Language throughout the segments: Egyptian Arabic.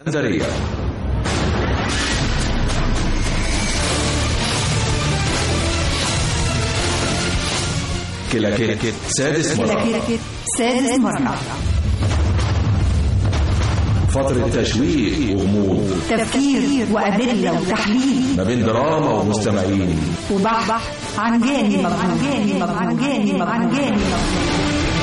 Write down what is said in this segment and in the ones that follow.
اسكندرية كلاكيت سادس مرة كلاكيت سادس مرة فترة تشويق وغموض تفكير وأدلة وتحليل ما بين دراما ومستمعين وبحث عن جاني مجهول عن جاني مجهول عن جاني مجهول عن جاني مجهول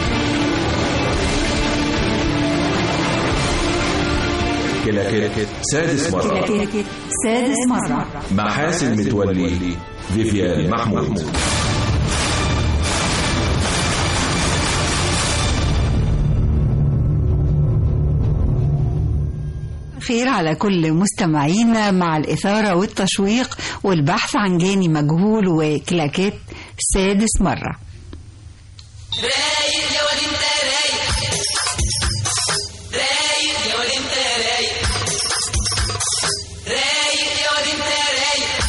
كلاكيت سادس مرة كلاكيت سادس مرة مع حاسم متولي فيفيان محمود خير على كل مستمعينا مع الإثارة والتشويق والبحث عن جاني مجهول وكلاكيت سادس مرة رايق يا واد انت رايق رايق يا واد انت رايق رايق يا واد انت رايق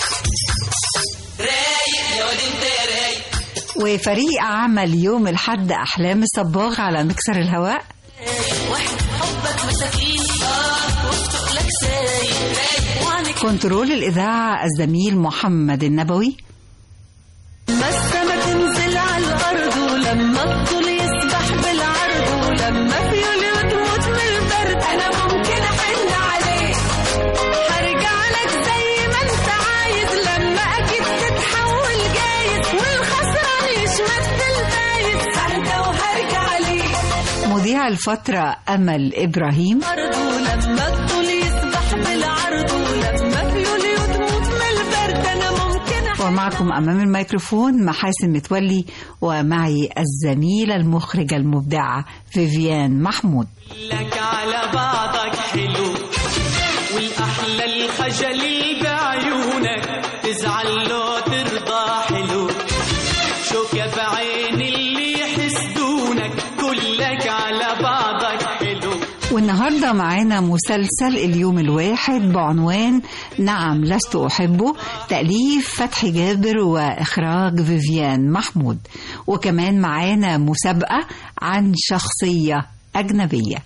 رايق يا واد انت رايق وفريق عمل يوم الحد أحلام الصباغ على مكسر الهواء واحد حبك مساكين اه وبتقول لك سايق رايق وعنك كنترول الإذاعة الزميل محمد النبوي ما السما تنزل على الأرض ولما الطول يسبح بالعرض ولما في يوليو تموت من البرد أنا ممكن أحن عليك هرجع لك زي ما أنت عايز لما أكيد تتحول جايز والخسران يشمت الفايز هرجع وهرجع ليك مذيع الفترة أمل إبراهيم الأرض ولما الطول يسبح بالعرض ولما في يوليو تموت من البرد أنا ممكن أحن ومعكم أمام الميكروفون محاسن متولي ومعي الزميلة المخرجة المبدعة فيفيان محمود لك على بعضك حلو والأحلى الخجل بعيونك تزعل لو ترضى حلو شوكة بعين اللي يحسدونك كلك على بعضك حلو والنهاردة معانا مسلسل اليوم الواحد بعنوان نعم لست أحبه تأليف فتحي جابر وإخراج فيفيان محمود وكمان معانا مسابقة عن شخصية أجنبية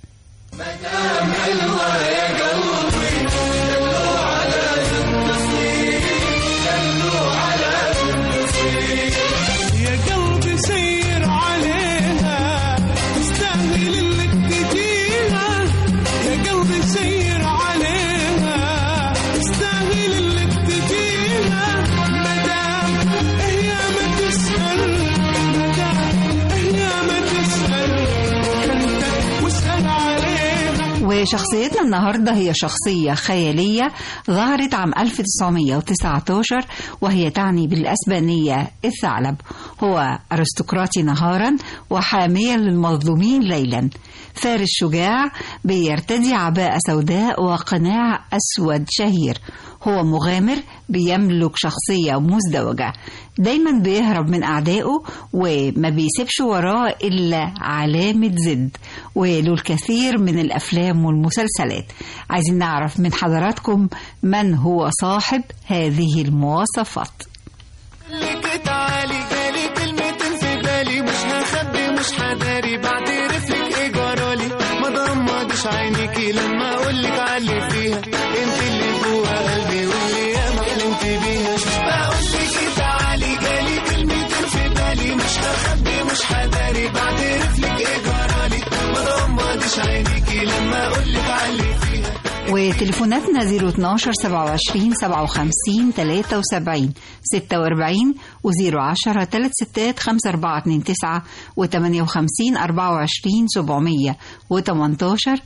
يا قلبي سير عليها تستاهل انك تجيها يا قلبي سير عليها تستاهل انك تجيها مدام هي ما تسأل مدام هي ما تسأل انت واسأل عليها وشخصيتنا النهاردة هي شخصية خيالية ظهرت عام 1919 وهي تعني بالأسبانية الثعلب هو أرستقراطي نهارا وحاميا للمظلومين ليلا فارس شجاع بيرتدي عباءة سوداء وقناع أسود شهير هو مغامر بيملك شخصية مزدوجة دايما بيهرب من أعدائه وما بيسيبش وراه إلا علامة زد وله الكثير من الأفلام والمسلسلات عايزين نعرف من حضراتكم من هو صاحب هذه المواصفات لك تعالي جالي كلمتين في بالي مش هخبي مش هداري بعترف لك ايه جرالي ما ضمضش عينيكي لما اقولك علي فيها انت اللي جوا قلبي واللي ياما حلمت بيها بقولك تعالي جالي كلمتين في بالي مش هخبي مش هداري بعترف لك ايه جرالي ما ضمضش عينيكي لما اقولك علي فيها وتليفوناتنا 012 27 57 73 46 و010 36 5429 و58 24 700 و18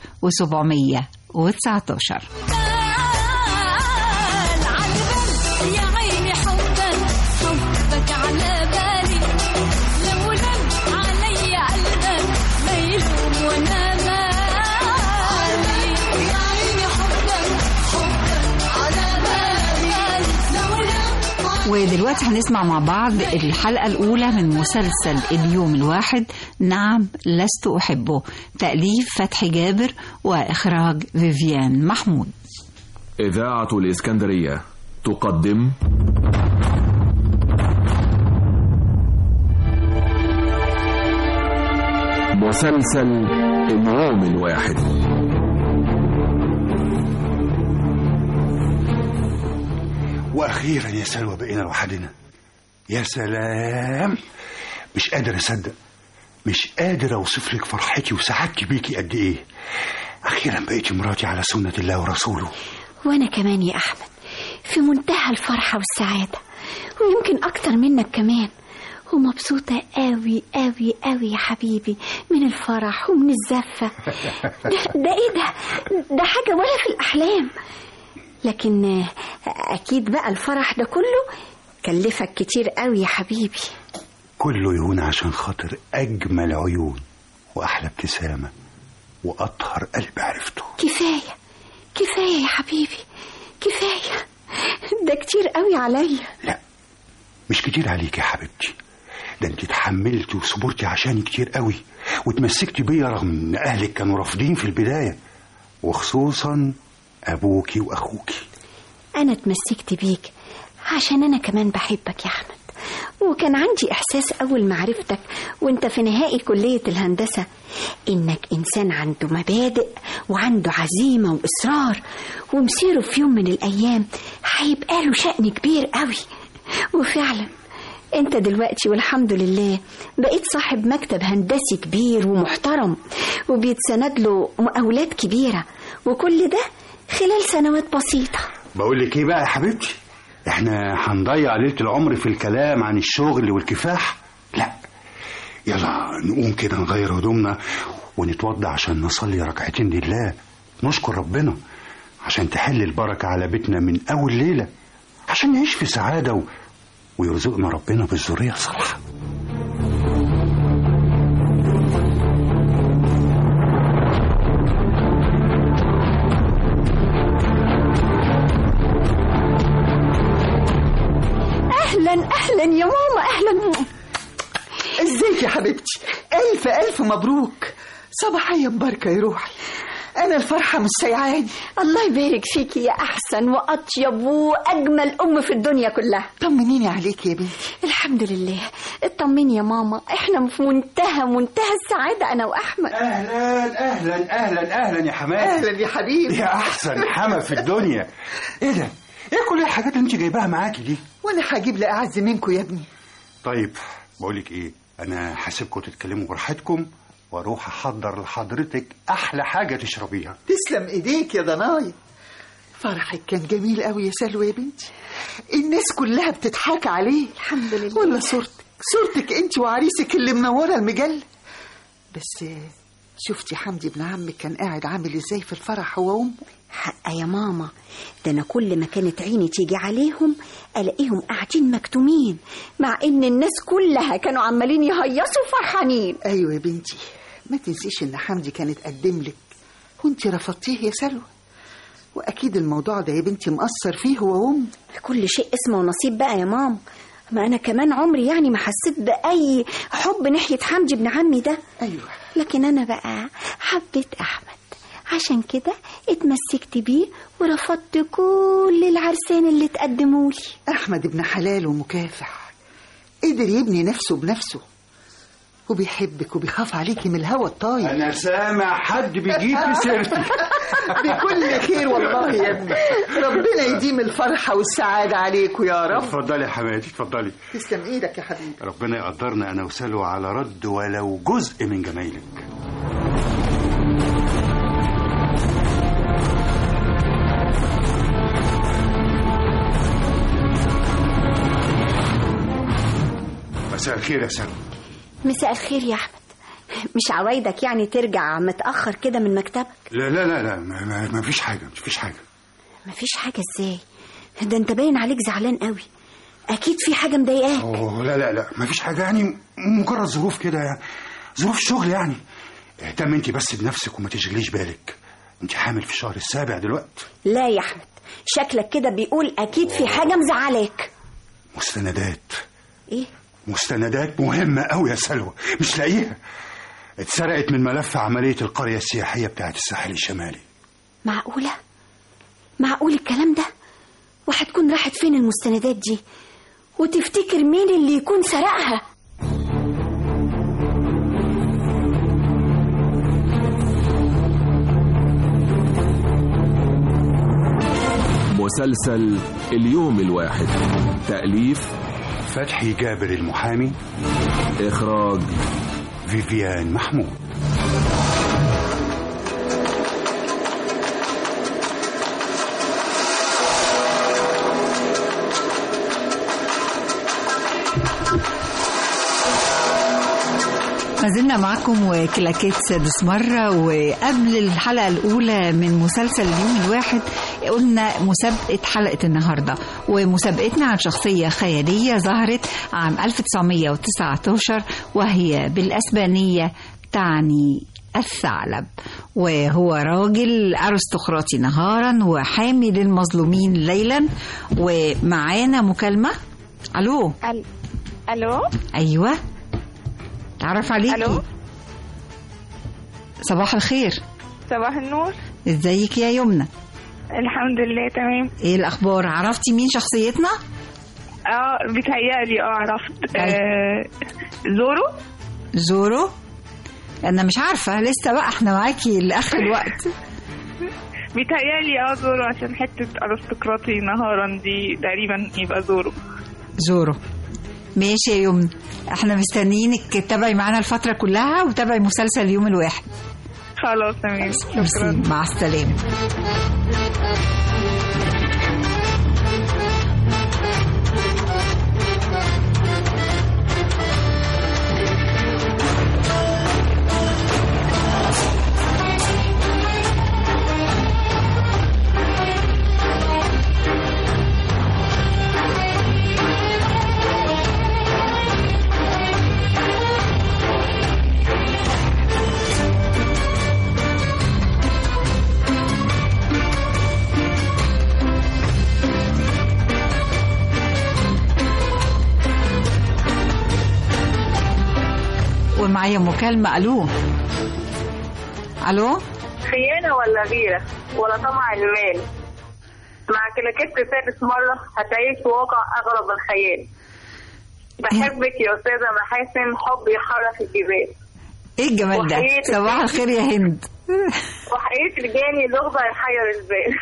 و719 يا عيني حبا حبك على بالي لو لم علي قلبك ما يلوم وانا مالي يا عيني حبك حبك على بالي لو لم ودلوقتي هنسمع مع بعض الحلقة الأولى من مسلسل اليوم الواحد نعم لست أحبه تأليف فتحي جابر وإخراج فيفيان محمود إذاعة الإسكندرية تقدم مسلسل اليوم الواحد أخيرا يا سلوى بقينا لوحدنا يا سلام مش قادر أصدق مش قادر أوصف لك فرحتي وسعادتي بيكي قد إيه أخيرا بقيتي مراتي على سنة الله ورسوله وأنا كمان يا أحمد في منتهى الفرحة والسعادة ويمكن أكتر منك كمان ومبسوطة قوي قوي قوي يا حبيبي من الفرح ومن الزفة ده, ده إيه ده ده حاجة ولا في الأحلام لكن آه، أكيد بقى الفرح ده كله كلفك كتير قوي يا حبيبي كله يهون عشان خاطر أجمل عيون وأحلى ابتسامة وأطهر قلب عرفته كفاية كفاية يا حبيبي كفاية ده كتير قوي عليا لا مش كتير عليك يا حبيبتي ده انت اتحملتي وصبرتي عشاني كتير قوي وتمسكتي بيا رغم ان اهلك كانوا رافضين في البدايه وخصوصا ابوكي واخوكي أنا اتمسكت بيك عشان أنا كمان بحبك يا أحمد وكان عندي إحساس أول ما عرفتك وأنت في نهائي كلية الهندسة إنك إنسان عنده مبادئ وعنده عزيمة وإصرار ومسيره في يوم من الأيام هيبقى له شأن كبير قوي وفعلا انت دلوقتي والحمد لله بقيت صاحب مكتب هندسي كبير ومحترم وبيتسند له مقاولات كبيرة وكل ده خلال سنوات بسيطة بقول لك ايه بقى يا حبيبتي احنا هنضيع ليله العمر في الكلام عن الشغل والكفاح لا يلا نقوم كده نغير هدومنا ونتوضى عشان نصلي ركعتين لله نشكر ربنا عشان تحل البركة على بيتنا من أول ليلة عشان نعيش في سعادة و... ويرزقنا ربنا بالذرية الصالحة أهلا أهلا يا ماما أهلا ازيك يا حبيبتي الف الف مبروك صباحية مباركة يا روحي انا الفرحة مش سيعاني الله يبارك فيكي يا أحسن وأطيب وأجمل أم في الدنيا كلها طمنيني عليك يا بنتي الحمد لله اطمني يا ماما احنا في منتهى منتهى السعادة أنا وأحمد أهلا أهلا أهلا أهلا يا حماد اهلا يا حبيبي يا أحسن حما في الدنيا إيه ده؟ إيه كل الحاجات اللي أنت جايباها معاكي دي؟ وانا هجيب لي اعز منكم يا ابني طيب بقولك ايه انا هسيبكم تتكلموا براحتكم واروح احضر لحضرتك احلى حاجه تشربيها تسلم ايديك يا ضناي فرحك كان جميل قوي يا سلوى يا بنتي الناس كلها بتضحك عليه الحمد لله ولا صورتك صورتك انت وعريسك اللي منوره المجله بس شفتي حمدي ابن عمك كان قاعد عامل ازاي في الفرح هو وامه حق يا ماما ده أنا كل ما كانت عيني تيجي عليهم ألاقيهم قاعدين مكتومين مع إن الناس كلها كانوا عمالين يهيصوا فرحانين ايوه يا بنتي ما تنسيش ان حمدي كان اتقدم لك وانت رفضتيه يا سلوى واكيد الموضوع ده يا بنتي مأثر فيه هو وامه كل شيء اسمه نصيب بقى يا ماما ما أنا كمان عمري يعني ما حسيت بأي حب ناحية حمدي ابن عمي ده ايوه لكن أنا بقى حبيت أحمد عشان كده اتمسكت بيه ورفضت كل العرسان اللي اتقدموا لي احمد ابن حلال ومكافح قدر يبني نفسه بنفسه وبيحبك وبيخاف عليكي من الهوى الطاير انا سامع حد بيجيب في سيرتي بكل خير والله يا ابني ربنا يديم الفرحة والسعادة عليكم يا رب اتفضلي يا حماتي اتفضلي تسلم ايدك يا حبيبي ربنا يقدرنا انا وسلوى على رد ولو جزء من جمايلك مساء الخير يا سلوى مساء الخير يا أحمد مش عوايدك يعني ترجع متأخر كده من مكتبك لا لا لا لا ما, ما, ما فيش حاجه ما فيش حاجه مفيش حاجة ازاي ده انت باين عليك زعلان قوي أكيد في حاجة مضايقاك اوه لا لا لا ما فيش حاجه يعني مجرد ظروف كده يعني ظروف شغل يعني اهتم انت بس بنفسك وما تشغليش بالك انت حامل في الشهر السابع دلوقتي لا يا أحمد شكلك كده بيقول أكيد في حاجة مزعلاك مستندات إيه مستندات مهمة أوي يا سلوى مش لاقيها اتسرقت من ملف عملية القرية السياحية بتاعت الساحل الشمالي معقولة معقول الكلام ده وهتكون راحت فين المستندات دي وتفتكر مين اللي يكون سرقها مسلسل اليوم الواحد تأليف فتحي جابر المحامي إخراج فيفيان محمود ما زلنا معكم وكلاكيت سادس مرة وقبل الحلقة الأولى من مسلسل اليوم الواحد قلنا مسابقة حلقة النهاردة ومسابقتنا عن شخصية خيالية ظهرت عام 1919 وهي بالأسبانية تعني الثعلب وهو راجل أرستقراطي نهارا وحامي للمظلومين ليلا ومعانا مكالمة ألو ال- الو أيوة تعرف عليكي الو صباح الخير صباح النور ازيك يا يمنى الحمد لله تمام ايه الاخبار عرفتي مين شخصيتنا اه بيتهيألي اه عرفت آه زورو زورو انا مش عارفه لسه بقى احنا معاكي لاخر الوقت بيتهيألي اه زورو عشان حتة ارستقراطي نهارا دي تقريبا يبقى زورو زورو ماشي يا يمنى احنا مستنيينك تتابعي معانا الفتره كلها وتابعي مسلسل اليوم الواحد خلاص تمام ميرسي شكرا مع السلامه ومعايا مكالمه الو الو خيانة ولا غيرة ولا طمع المال مع كلاكيت سادس مرة هتعيش في واقع أغرب الخيال بحبك يا أستاذة محاسن حب يحرك الجبال ايه الجمال ده وحياتك. صباح الخير يا هند وحقيقة رجالي لغة يحير البال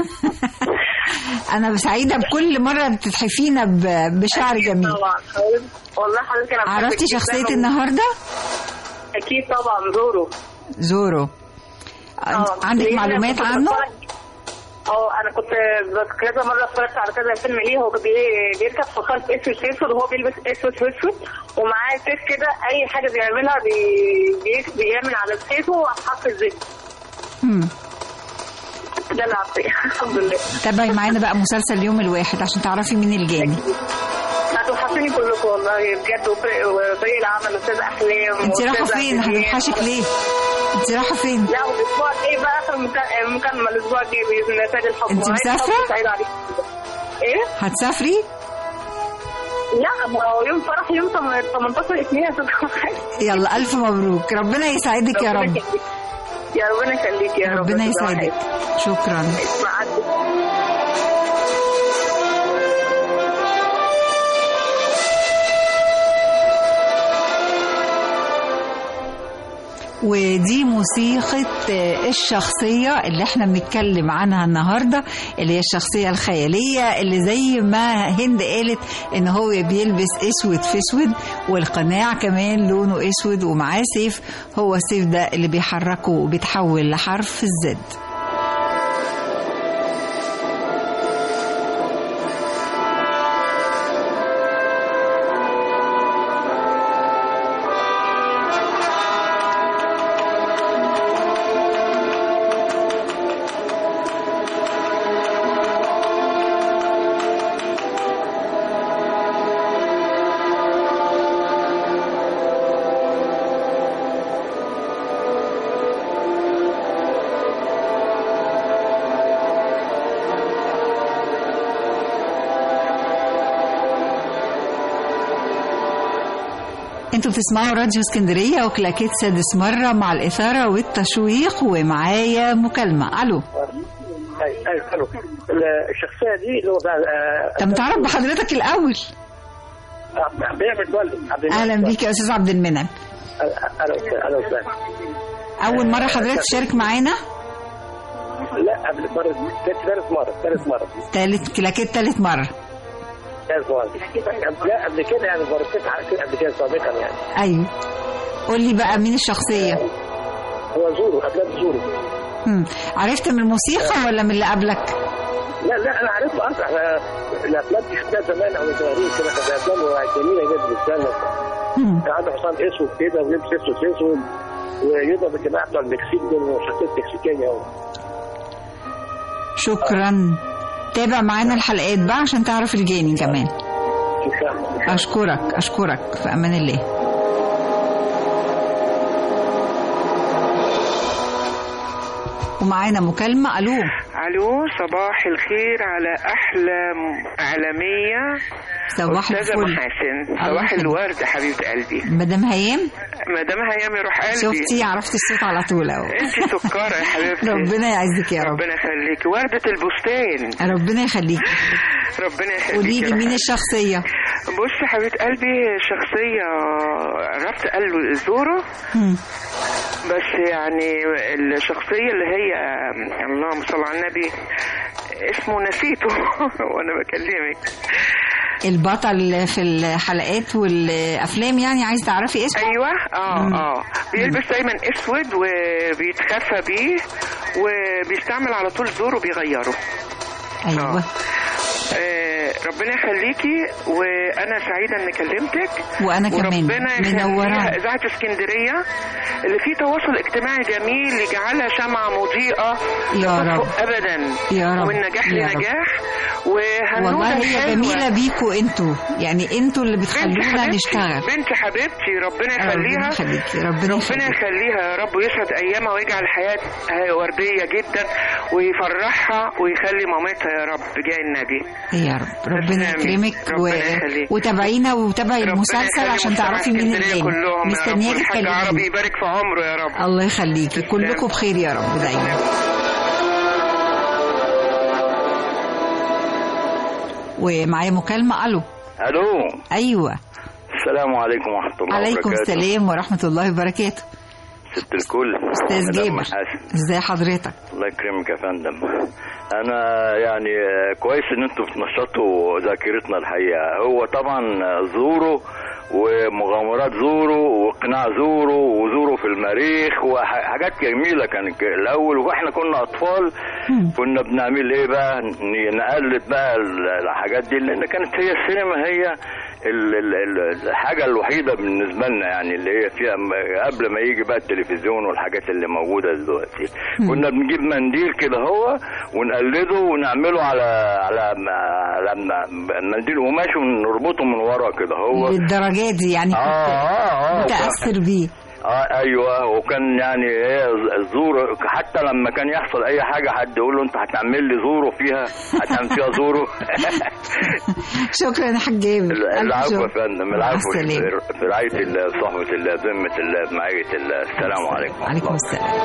انا سعيده بكل مره بتتحفينا ب- بشعر جميل طبعا والله حضرتك أنا بحبك عرفتي جداً شخصيه و- النهارده أكيد طبعا زورو زورو آه، عندك لأن معلومات كنت عنه بتفرج- اه انا كنت بس- كذا مره اتفرجت على كذا فيلم ليه هو بي- بيركب في خلف اسود في اسود وهو بيلبس اسود في اسود ومعاه سيف كده اي حاجه بيعملها بي... بي... بيعمل على سيفه حرف الزد مم. ده اللي عارفاه الحمد لله تابعي معانا بقى مسلسل اليوم الواحد عشان تعرفي مين الجاني هتوحشوني كلكم والله بجد وفريق وفريق العمل استاذ احلام انت رايحه وأستاذ فين عبد هنوحشك ليه انت رايحه فين لا والاسبوع الجاي بقى اخر مكا- مكالمه الاسبوع الجاي باذن الله سيد الحب انت وعيد مسافرة؟ حب سعيد عليكم ايه؟ هتسافري لا ما هو يوم فرح يوم 18 2 يا استاذ يلا الف مبروك ربنا يسعدك يا رب يا ربنا يخليك يا رب ربنا يسعدك شكرا مع السلامة. ودي موسيقى آه، الشخصية اللي احنا بنتكلم عنها النهاردة اللي هي الشخصية الخيالية اللي زي ما هند قالت ان هو بيلبس اسود في اسود والقناع كمان لونه اسود ومعاه سيف هو السيف ده اللي بيحركه وبيتحول لحرف الزد انتوا بتسمعوا راديو اسكندرية وكلاكيت سادس مرة مع الإثارة والتشويق ومعايا مكالمة ألو ايوه الو الشخصيه دي اللي هو بقى آه، طب تعرف بحضرتك الأول آه، بيعمل متولد عبد المنعم. أهلا بيك يا أستاذ عبد المنعم اهلا وسهلا اهلا وسهلا أول مرة حضرتك تشارك معانا لا قبل مرة ثالث مرة ثالث مرة تالت كلاكيت تالت مرة ثالث مرة لا قبل كده يعني مرتين على كده قبل كده سابقا يعني أيوه قول لي بقى مين الشخصية هو زورو أفلام زورو مم. عرفت من الموسيقى ولا من اللي قبلك لا لا انا عارفه اصلا احنا الافلام دي شفناها زمان او صغيرين كده كانت افلام جميله جدا بالنسبه لنا كان عنده حصان اسود كده ولبس اسود اسود ويضرب الجماعه بتوع المكسيك دول شخصيه مكسيكيه هو شكرا تابع معانا الحلقات بقى عشان تعرف الجاني كمان شكرا أشكرك أشكرك في أمان الله ومعانا مكالمة ألو الو صباح الخير على احلى م- اعلاميه صباح استاذه الفل محاسن الله صباح يخليك. الورد حبيبه قلبي مدام هيام مدام هيام يروح قلبي شفتي عرفت الصوت على طول اهو انت سكره يا حبيبتي ربنا يعزك يا رب ربنا يخليكي ورده البستان ربنا يخليك ربنا يخليكي قولي لي يا مين روحي. الشخصية بصي حبيبه قلبي شخصيه عرفت قال زورو مم. بس يعني الشخصيه اللي هي اللهم صل على النبي اسمه نسيته وانا بكلمك البطل في الحلقات والأفلام يعني عايز تعرفي اسمه ايوه اه مم. اه بيلبس دايما اسود وبيتخفى بيه وبيستعمل على طول زور وبيغيره أيوه آه ربنا يخليكي وانا سعيده اني كلمتك وأنا كمان وربنا يخليها منورة اذاعه اسكندريه اللي فيه تواصل اجتماعي جميل يجعلها شمعه مضيئه يا لا رب. تطفئ ابدا يا رب. ومن نجاح يا رب. لنجاح وهنوده والله هي حلوة. جميلة بيكوا انتوا يعني انتوا اللي بنت بتخلونا حبيبتي نشتغل بنت حبيبتي ربنا ربنا يخليها يخليكي ربنا ربنا يخليكي يخليها يا رب ويسعد ايامها ويجعل حياتها ورديه جدا ويفرحها ويخلي مامتها يا رب جاي النبي يا رب ربنا تسلمي. يكرمك و... ربنا يخليك. وتابعينا وتابعي ربنا المسلسل يخلي عشان مجتمع تعرفي مين اسكندرية الجاني كلهم يا رب مستنياكي والحاج عربي تكلميني يبارك في عمره يا رب الله يخليكي تسلم. كلكم بخير يا رب دايما ومعايا مكالمة ألو الو أيوة السلام عليكم ورحمه الله عليكم وبركاته السلام ورحمة الله وبركاته ست الكل أستاذ مدام جابر محاسن. ازاي حضرتك الله يكرمك يا فندم انا يعني آه، كويس ان انتوا بتنشطوا ذاكرتنا الحقيقه هو طبعا زورو ومغامرات زورو واقناع زورو وزورو في المريخ وحاجات جميله كانت ك- الاول واحنا كنا اطفال كنا بنعمل ايه بقى ن- نقلد بقى ال- الحاجات دي لان كانت هي السينما هي ال- ال- ال- الحاجه الوحيده بالنسبه لنا يعني اللي هي فيها م- قبل ما يجي بقى التلفزيون والحاجات اللي موجوده دلوقتي كنا بنجيب منديل كده هو ونقلده ونعمله على على على منديل قماش ونربطه من ورا كده هو للدرجة دي يعني اه اه اه متأثر بيه اه ايوه وكان يعني ايه الزورو حتى لما كان يحصل اي حاجه حد يقول له انت هتعمل لي زورو فيها هتعمل فيها زورو شكرا يا حاج جابر ألف العفو يا شكر. فندم مع العفو السلامة. في رعايه الله صحبه الله ذمه الله بمعيه الله السلام عليكم عليكم السلام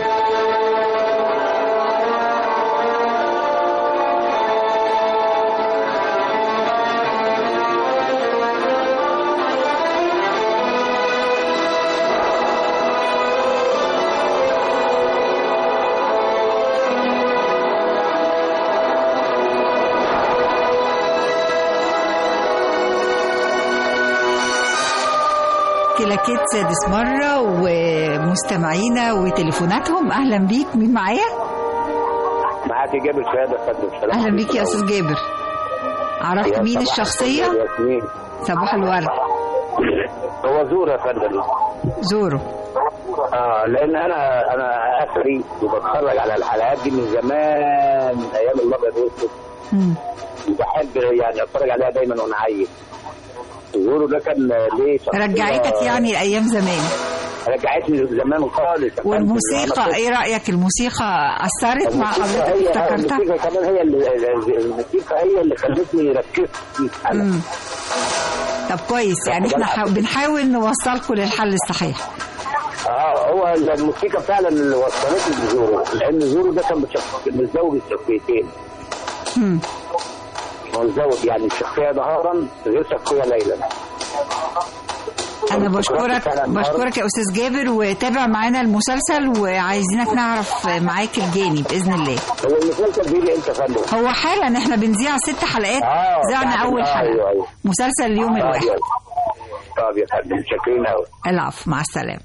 كلاكيت سادس مرة ومستمعينا وتليفوناتهم أهلا بيك مين معايا؟ معاك جابر شهاده يا فندم السلام أهلا بيك يا عليكم. أستاذ جابر عرفت يا مين صباح الشخصية؟ الخير يا ياسمين. صباح الورد هو زور يا فندم زورو اه لان انا انا اثري وبتفرج على الحلقات دي من زمان من ايام الابيض والاسود مم. وبحب يعني اتفرج عليها دايما وانا عايز زورو ده كان ليه شخصية- رجعتك يعني لأيام زمان رجعتني زمان خالص يا فندم. والموسيقى وأنا ايه رأيك الموسيقى أثرت مع الموسيقى حضرتك هي افتكرتها؟ الموسيقى كمان هي اللي الموسيقى هي اللي خلتني ركزت في الحلقة. مم. طب كويس يعني احنا حا- بنحاول نوصلكم للحل الصحيح اه هو الموسيقى فعلا اللي وصلتني لزورو لان زورو ده كان بتشخ- متزوج الشخصيتين مم. هو متزوج يعني الشخصيه نهارا غير شخصيه ليلا انا بشكرك بشكرك يا استاذ جابر وتابع معانا المسلسل وعايزينك نعرف معاك الجاني باذن الله هو المسلسل بيجي امتى يا فندم؟ هو حالا احنا بنذيع ست حلقات آه، ذعنا بعد- اول آه، حلقه أيوه، أيوه. مسلسل اليوم آه، الواحد أيوه. طب يا فندم شاكرين قوي العفو مع السلامه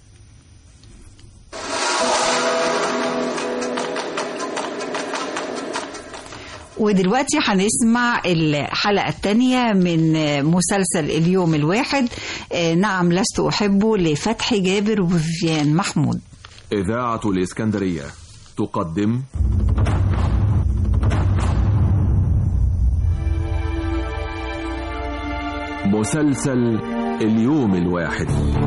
ودلوقتي هنسمع الحلقة الثانية من مسلسل اليوم الواحد آه، نعم لست أحبه لفتحي جابر وفيفيان محمود إذاعة الإسكندرية تقدم مسلسل اليوم الواحد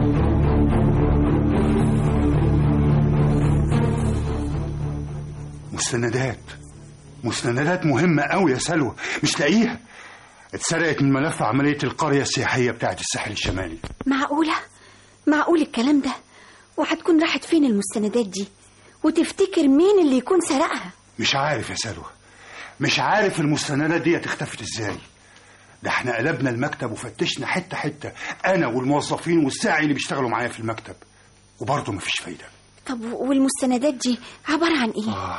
مستندات مستندات مهمة قوي يا سلوى مش لاقيها اتسرقت من ملف عملية القرية السياحية بتاعت الساحل الشمالي معقولة معقول الكلام ده وهتكون راحت فين المستندات دي وتفتكر مين اللي يكون سرقها مش عارف يا سلوى مش عارف المستندات دي اختفت ازاي ده احنا قلبنا المكتب وفتشنا حتة حتة انا والموظفين والساعي اللي بيشتغلوا معايا في المكتب وبرضه مفيش فايدة طب والمستندات دي عبارة عن ايه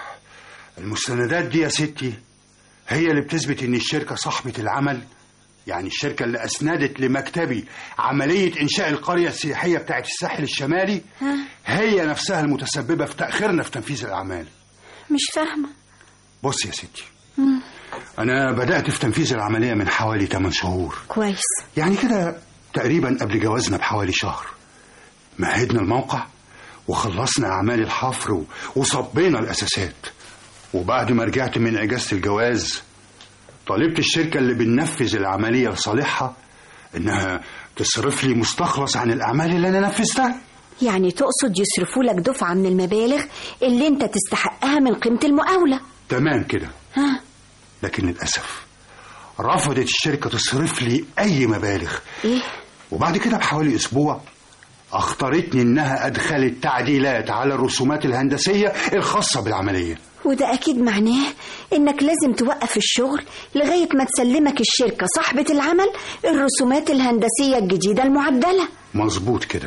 المستندات دي يا ستي هي اللي بتثبت ان الشركة صاحبة العمل يعني الشركة اللي أسندت لمكتبي عملية إنشاء القرية السياحية بتاعت الساحل الشمالي ها هي نفسها المتسببة في تأخيرنا في تنفيذ الأعمال مش فاهمة بص يا ستي مم. أنا بدأت في تنفيذ العملية من حوالي 8 شهور كويس يعني كده تقريبا قبل جوازنا بحوالي شهر مهدنا الموقع وخلصنا أعمال الحفر و- وصبينا الأساسات وبعد ما رجعت من إجازة الجواز طالبت الشركة اللي بننفذ العملية لصالحها إنها تصرف لي مستخلص عن الأعمال اللي أنا نفذتها يعني تقصد يصرفوا لك دفعة من المبالغ اللي انت تستحقها من قيمة المقاولة تمام كده ها لكن للأسف رفضت الشركة تصرف لي أي مبالغ ايه وبعد كده بحوالي أسبوع أخطرتني إنها أدخلت تعديلات على الرسومات الهندسية الخاصة بالعملية وده أكيد معناه إنك لازم توقف الشغل لغاية ما تسلمك الشركة صاحبة العمل الرسومات الهندسية الجديدة المعدلة مظبوط كده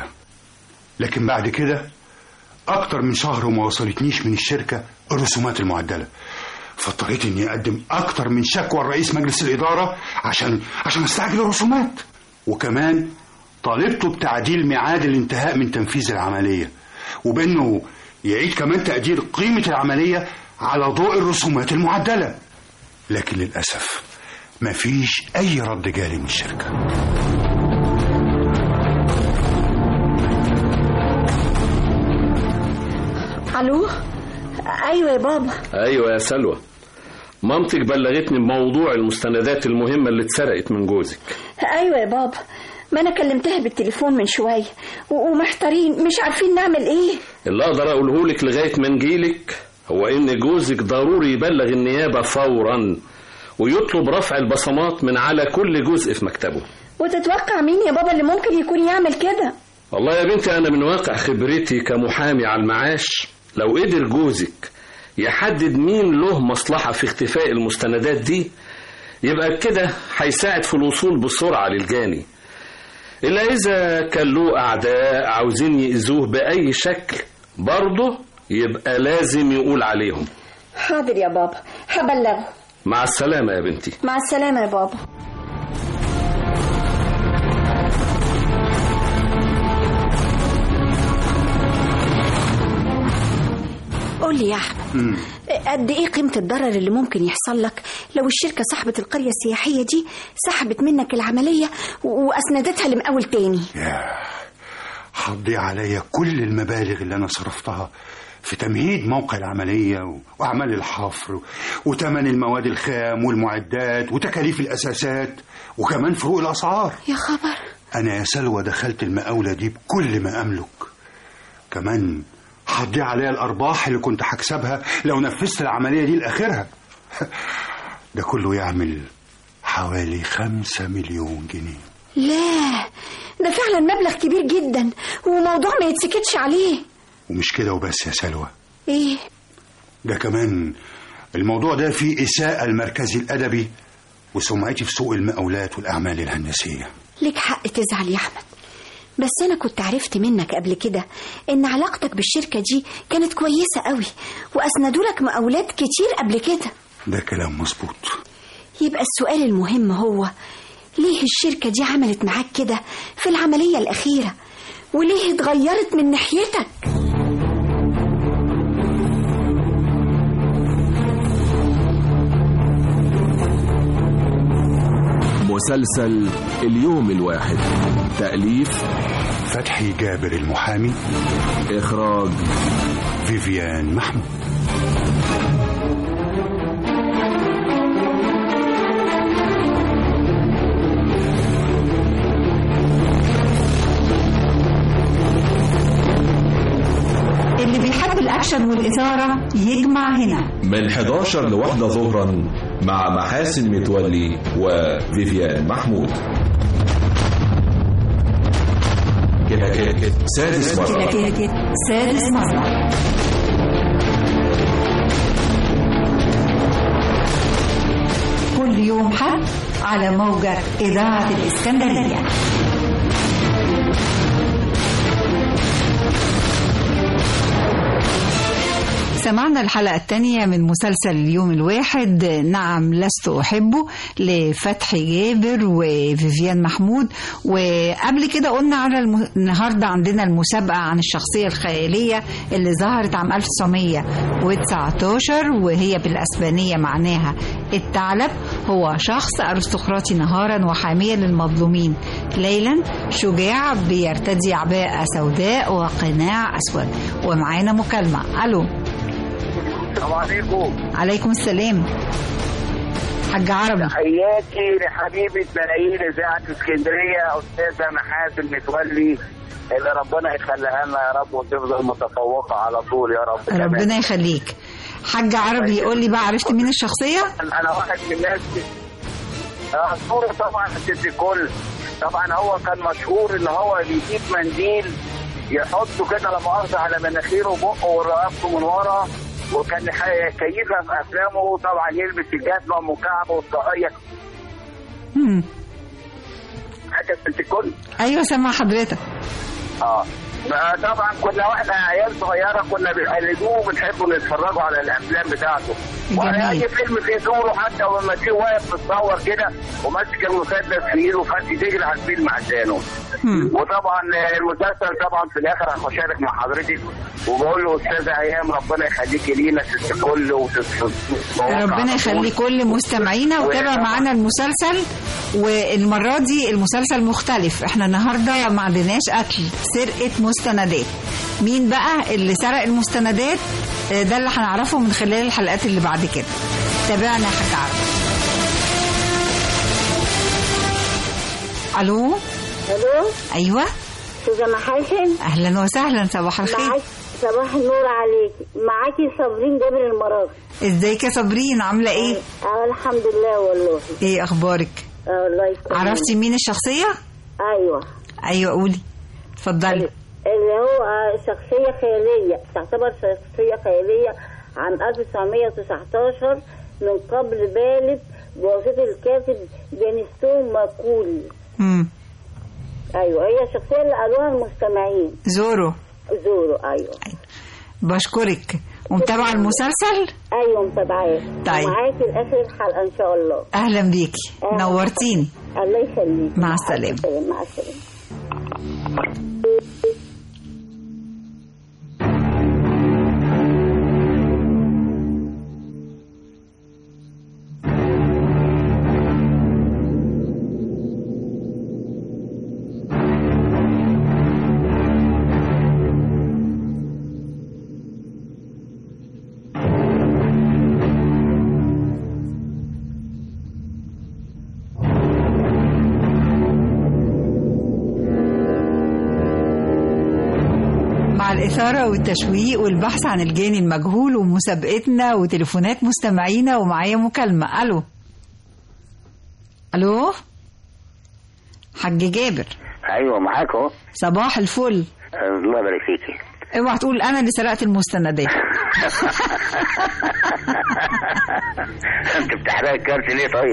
لكن بعد كده أكتر من شهر وما وصلتنيش من الشركة الرسومات المعدلة فاضطريت إني أقدم أكتر من شكوى لرئيس مجلس الإدارة عشان عشان أستعجل الرسومات وكمان طالبته بتعديل ميعاد الانتهاء من تنفيذ العملية وبأنه يعيد كمان تقدير قيمة العملية على ضوء الرسومات المعدلة لكن للأسف مفيش أي رد جالي من الشركة ألو أيوة يا بابا ايوه يا سلوى مامتك بلغتني بموضوع المستندات المهمة اللي اتسرقت من جوزك أيوة يا بابا ما أنا كلمتها بالتليفون من شوية و- ومحتارين مش عارفين نعمل إيه اللي اقدر اقوله لك لغاية ما نجيلك هو ان جوزك ضروري يبلغ النيابة فورا ويطلب رفع البصمات من على كل جزء في مكتبه وتتوقع مين يا بابا اللي ممكن يكون يعمل كده والله يا بنتي أنا من واقع خبرتي كمحامي على المعاش لو قدر جوزك يحدد مين له مصلحة في اختفاء المستندات دي يبقى كده هيساعد في الوصول بسرعة للجاني إلا إذا كان له أعداء عاوزين يأذوه بأي شكل برضه يبقى لازم يقول عليهم حاضر يا بابا هبلغه مع السلامة يا بنتي مع السلامة يا بابا قول لي يا أحمد قد ايه قيمة الضرر اللي ممكن يحصل لك لو الشركة صاحبة القرية السياحية دي سحبت منك العملية و- وأسندتها لمقاول تاني ياه هتضيع عليا كل المبالغ اللي انا صرفتها في تمهيد موقع العملية و- وأعمال الحفر و- وتمن المواد الخام والمعدات وتكاليف الأساسات وكمان فروق الأسعار يا خبر أنا يا سلوى دخلت المقاولة دي بكل ما أملك كمان هتضيع عليا الأرباح اللي كنت هكسبها لو نفذت العملية دي لآخرها ده كله يعمل حوالي خمسة مليون جنيه لا ده فعلا مبلغ كبير جدا وموضوع ما يتسكتش عليه ومش كده وبس يا سلوى ايه ده كمان الموضوع ده فيه إساءة المركزي الأدبي وسمعتي في سوق المقاولات والأعمال الهندسية لك حق تزعل يا احمد بس انا كنت عرفت منك قبل كده ان علاقتك بالشركه دي كانت كويسه قوي واسندوا لك مقاولات كتير قبل كده ده كلام مظبوط يبقى السؤال المهم هو ليه الشركه دي عملت معاك كده في العمليه الاخيره وليه اتغيرت من ناحيتك مسلسل اليوم الواحد تأليف فتحي جابر المحامي إخراج فيفيان محمود اللي بيحب الأكشن والإثارة يجمع هنا من 11 لواحدة ظهرا مع محاسن متولي وفيفيان محمود كده كده سادس كده مرة كده كده سادس مرة كل يوم حد على موجة إذاعة الإسكندرية سمعنا الحلقة الثانية من مسلسل اليوم الواحد نعم لست أحبه لفتحي جابر وفيفيان محمود وقبل كده قلنا على الم... النهاردة عندنا المسابقة عن الشخصية الخيالية اللي ظهرت عام 1919 وهي بالأسبانية معناها الثعلب هو شخص أرستقراطي نهارا وحاميا للمظلومين ليلا شجاع بيرتدي عباءة سوداء وقناع أسود ومعانا مكالمة ألو السلام عليكم عليكم السلام حاج عربي تحياتي لحبيبة ملايين إذاعة اسكندرية أستاذة محاسن متولي اللي ربنا يخليها لنا يا رب وتفضل متفوقة على طول يا رب كمان. ربنا يخليك حاج عربي يقول لي بقى عرفت مين الشخصية أنا واحد من الناس آه، الصورة طبعا ست الكل طبعا هو كان مشهور إن هو بيجيب منديل يحطه كده لا مؤاخذة على مناخيره وبقه ورقبته من ورا وكان ح- كيفها في أفلامه طبعا يلبس الجزمة مكعبة والطاقية مم. حاجة ست الكل أيوة سامع حضرتك اه ما طبعا كنا واحنا عيال صغيره كنا بنقلدوه وبنحبوا نتفرجوا على الافلام بتاعته واي فيلم فيه دوره حتى لما تلاقيه واقف متصور كده وماسك المسدس في ايده فانت تجري على الفيلم عشانه وطبعا المسلسل طبعا في الاخر هشارك مع حضرتك وبقول له استاذه ايام ربنا يخليكي لينا ست الكل وتتفوق ربنا يخلي كل مستمعينا وتابع معانا المسلسل والمرة دي المسلسل مختلف احنا النهاردة ما عندناش قتل سرقة مستندات مين بقى اللي سرق المستندات آه، ده اللي هنعرفه من خلال الحلقات اللي بعد كده تابعنا يا حاج عربي الو الو ايوه استاذه محاسن اهلا وسهلا صباح الخير معاك صباح النور عليكي معاكي صابرين جابر المراغي ازيك يا صابرين عامله ايه اه الحمد لله والله ايه اخبارك اه الله يسلمك عرفتي مين الشخصيه ايوه ايوه قولي اتفضلي اللي هو آه، شخصية خيالية تعتبر شخصية خيالية عام 1919 من قبل بالب بواسطة الكاتب جانستون ماكول مم. ايوه هي الشخصية اللي قالوها المستمعين زورو زورو ايوه بشكرك ومتابعه المسلسل ايوه متابعاه طيب. معاكي لاخر الحلقة ان شاء الله اهلا بيكي نورتيني الله يخليك مع السلامه مع السلامة مع الإثارة والتشويق والبحث عن الجاني المجهول ومسابقتنا وتليفونات مستمعينا ومعايا مكالمة ألو ألو حاج جابر ايوه معاك اهو صباح الفل الله يبارك فيكي اوعى تقول انا اللي سرقت المستندات انت بتحرق ازاي الكارت ليه طيب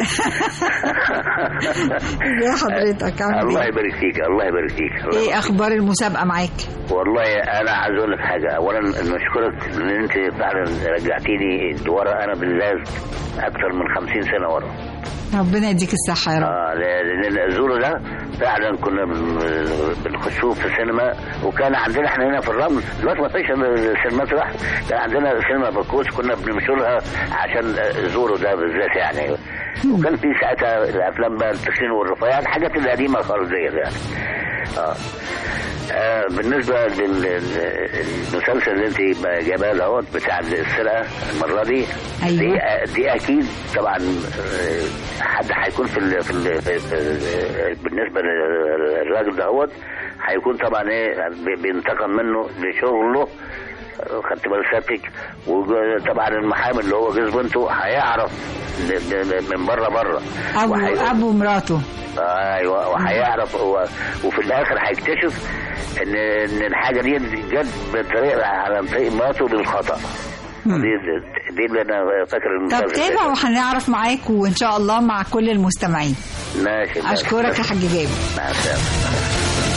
ازي حضرتك عامل الله ايه؟ يبارك فيك الله يبارك فيك الله ايه اخبار المسابقه معاك؟ والله انا عايز اقول لك حاجه اولا نشكرك ان انت فعلا رجعتيني لورا انا بالذات اكثر من 50 سنه ورا ربنا يديك الصحه يا رب اه لان الزورو ده فعلا كنا بن- بنخشوه في السينما وكان عندنا احنا هنا في الرمل دلوقتي ما فيش سينمات واحده كان عندنا سينما بكوس كنا بنمشولها عشان الزورو ده بالذات يعني وكان في ساعتها الافلام بقى التخين والرفيع الحاجات القديمه خالص ديت يعني اه آه بالنسبة للمسلسل اللي انت جايباه دوت بتاع السرقة المرة دي أيوة. دي, دي أكيد طبعا آه، حد هيكون في, ال في, ال في, في بالنسبة للراجل دوت هيكون طبعا ايه بي- بينتقم منه لشغله آه، خدت بال سيادتك وطبعا المحامي اللي هو جوز بنته هيعرف ل- ل- من بره بره ابو وهي- ابو مراته ايوه وهيعرف هو وفي الاخر هيكتشف ان ان الحاجه دي جت بطريقه على طريق مراته بالخطا دي, دي اللي انا فاكر طب المسلسل تابع ده. وهنعرف معاك وان شاء الله مع كل المستمعين ماشي ماشي. اشكرك يا حاج جابر مع السلامه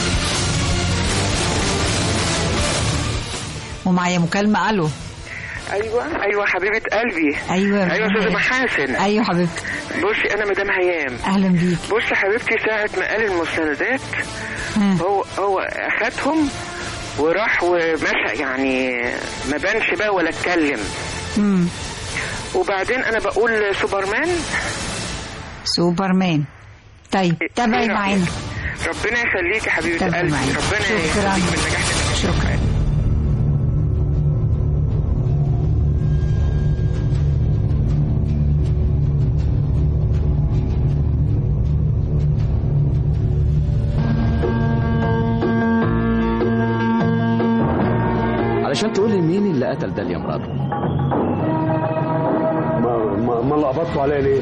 ومعايا مكالمه الو ايوه ايوه حبيبه قلبي ايوه ايوه استاذه مدام. محاسن ايوه حبيبتي بصي انا مدام هيام اهلا بيك بصي حبيبتي ساعة ما قال المستندات هو هو اخدهم وراح ومشى يعني ما بانش بقى ولا اتكلم مم. وبعدين انا بقول سوبرمان سوبرمان طيب تابعي إيه رأيك؟ معانا ربنا يخليك يا حبيبه تابعي قلبي معانا. ربنا شكراً. يخليك من نجاح شكرا علشان تقول لي مين اللي قتل داليا مراته ما ما, ما لخبطتوا عليا ليه؟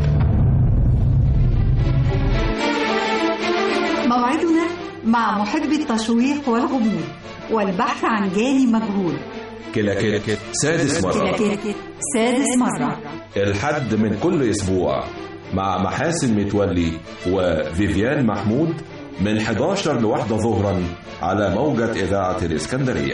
موعدنا مع محب التشويق والغموض والبحث عن جاني مجهول كلاكيت سادس مرة كلاكيت سادس مرة الحد من كل أسبوع مع محاسن متولي وفيفيان محمود من 11 لواحدة ظهرا على موجة إذاعة الإسكندرية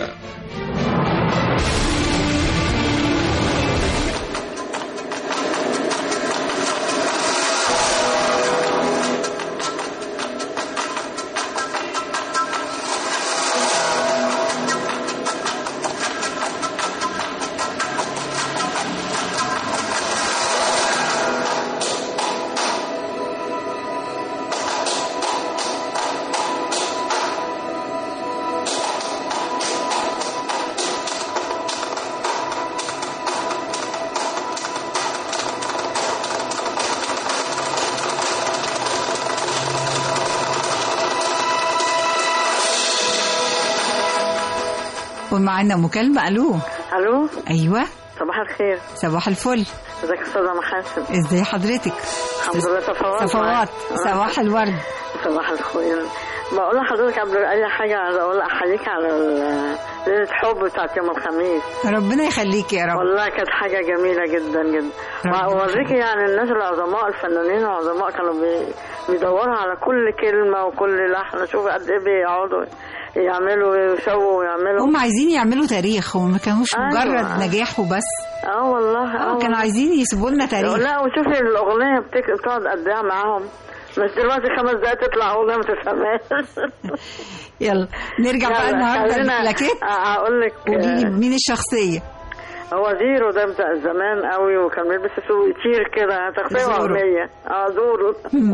ومعنا مكالمة الو الو ايوه صباح الخير صباح الفل ازيك يا استاذه محاسن ازاي حضرتك الحمد لله صفوات صفوات معاك. صباح الورد صباح الخير بقول لحضرتك قبل اي حاجه عايزه اقول احييك على ال- ليله حب بتاعت يوم الخميس ربنا يخليك يا رب والله كانت حاجه جميله جدا جدا واوريكي يعني الناس العظماء الفنانين العظماء كانوا بي... بيدوروا على كل كلمه وكل لحن شوفي قد ايه بيقعدوا يعملوا ويسووا ويعملوا هم عايزين يعملوا تاريخ وما كانوش أيوة. مجرد نجاح وبس اه والله اه كانوا عايزين يسيبوا لنا تاريخ لا وشوفي الاغنيه بتك... بتقعد قد ايه معاهم مش دلوقتي خمس دقايق تطلع اغنيه ما تفهمهاش يلا نرجع بقى النهارده للكلاكيت اقول لك قولي لي مين الشخصيه هو زيرو ده بتاع زمان قوي وكان بيلبس سوق يطير كده شخصيه زورو. وهميه اه زورو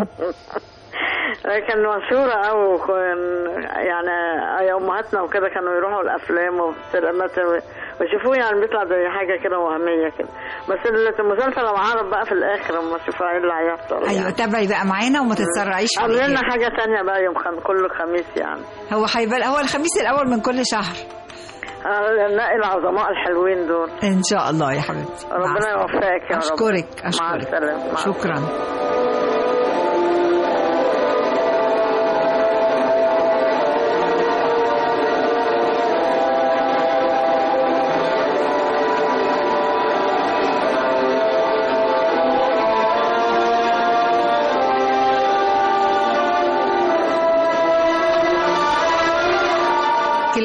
كان مشهورة أوي وكان يعني أي أمهاتنا وكده كانوا يروحوا الأفلام والسينمات ويشوفوه يعني بيطلع زي حاجة كده وهمية كده بس المسلسل لما عرض بقى في الآخر أما شوفوا إيه اللي هيحصل ايوه يعني. تابعي بقى معانا وما تتسرعيش في عاملين لنا الإجابة. حاجة تانية بقى يوم خم... كل خميس يعني هو هيبقى هو الخميس الاول من كل شهر آه، نلاقي العظماء الحلوين دول ان شاء الله يا حبيبتي مع ربنا السلامة. يوفقك يا رب اشكرك مع اشكرك السلامة مع شكرا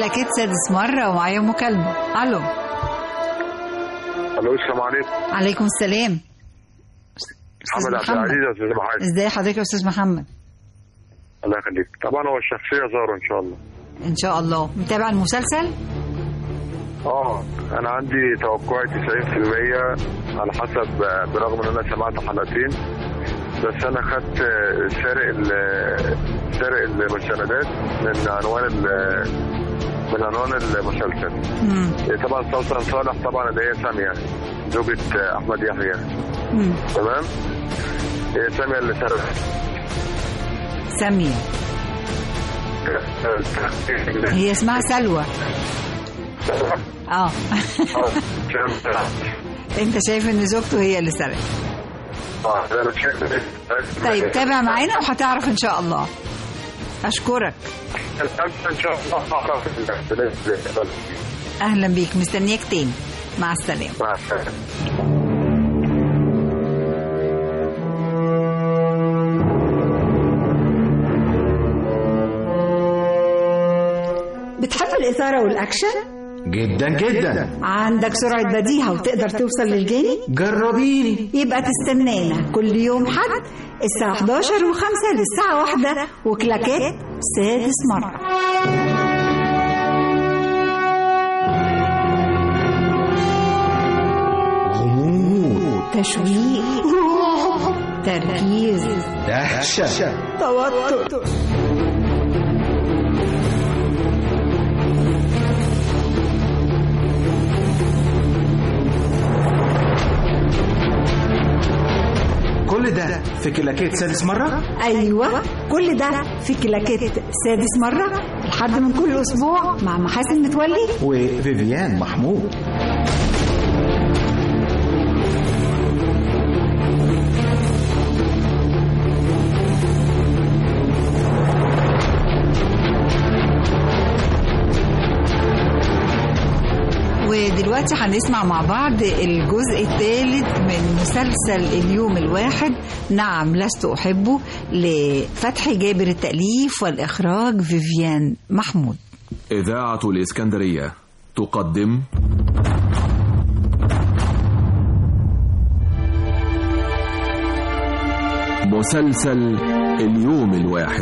كلاكيت سادس مرة ومعايا مكالمة ألو الو السلام عليكم عليكم السلام محمد عبد محمد. العزيز يا استاذ محمد ازاي حضرتك يا أستاذ محمد الله يخليك طبعا هو الشخصيه زهره ان شاء الله إن شاء الله متابع المسلسل اه انا عندي توقعي 90% على حسب برغم ان انا سمعت حلقتين بس انا خدت سارق ال- سارق المستندات من عنوان ال- من عنوان المسلسل طبعا سلطان صالح طبعا اللي هي ساميه زوجة احمد يحيى تمام هي ساميه اللي سرقت سامية هي اسمها سلوى اه انت شايف ان زوجته هي اللي سرقت طيب تابع معانا وهتعرف ان شاء الله اشكرك ان شاء الله اعرف اهلا بيك مستنياك تاني مع السلامه مع السلامه بتحب الإثارة والأكشن؟ جدا جدا عندك سرعة بديهة وتقدر توصل للجاني؟ جربيني يبقى تستنانا كل يوم حد الساعة 11 و5 للساعة 1 وكلاكات سادس مرة غموض تشويق تركيز دهشة توتر كل ده في كلاكيت سادس مرة أيوة كل ده في كلاكيت سادس مرة لحد من كل أسبوع مع محاسن متولي وفيفيان محمود ودلوقتي هنسمع مع بعض الجزء الثالث من مسلسل اليوم الواحد نعم لست أحبه لفتحي جابر التأليف والإخراج فيفيان محمود إذاعة الإسكندرية تقدم مسلسل اليوم الواحد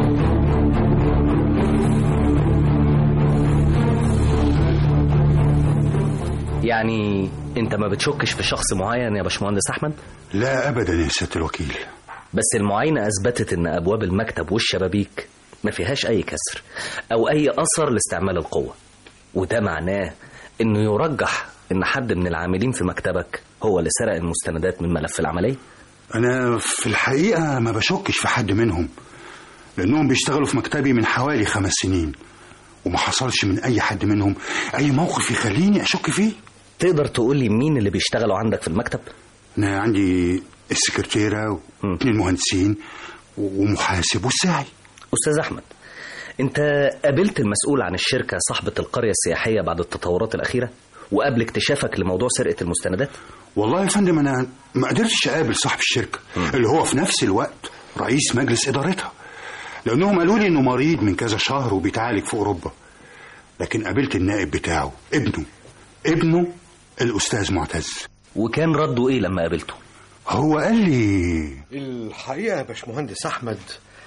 يعني انت ما بتشكش في شخص معين يا باشمهندس احمد لا ابدا يا سياده الوكيل بس المعاينه اثبتت ان ابواب المكتب والشبابيك ما فيهاش اي كسر او اي اثر لاستعمال القوه وده معناه انه يرجح ان حد من العاملين في مكتبك هو اللي سرق المستندات من ملف العمليه انا في الحقيقه ما بشكش في حد منهم لانهم بيشتغلوا في مكتبي من حوالي خمس سنين وما حصلش من اي حد منهم اي موقف يخليني اشك فيه تقدر تقول لي مين اللي بيشتغلوا عندك في المكتب انا عندي السكرتيره واثنين مهندسين ومحاسب والساعي استاذ احمد انت قابلت المسؤول عن الشركه صاحبه القريه السياحيه بعد التطورات الاخيره وقبل اكتشافك لموضوع سرقه المستندات والله يا فندم انا ما قدرتش اقابل صاحب الشركه اللي هو في نفس الوقت رئيس مجلس ادارتها لانهم قالوا لي انه مريض من كذا شهر وبيتعالج في اوروبا لكن قابلت النائب بتاعه ابنه ابنه الاستاذ معتز وكان رده ايه لما قابلته هو قال لي الحقيقة يا باشمهندس أحمد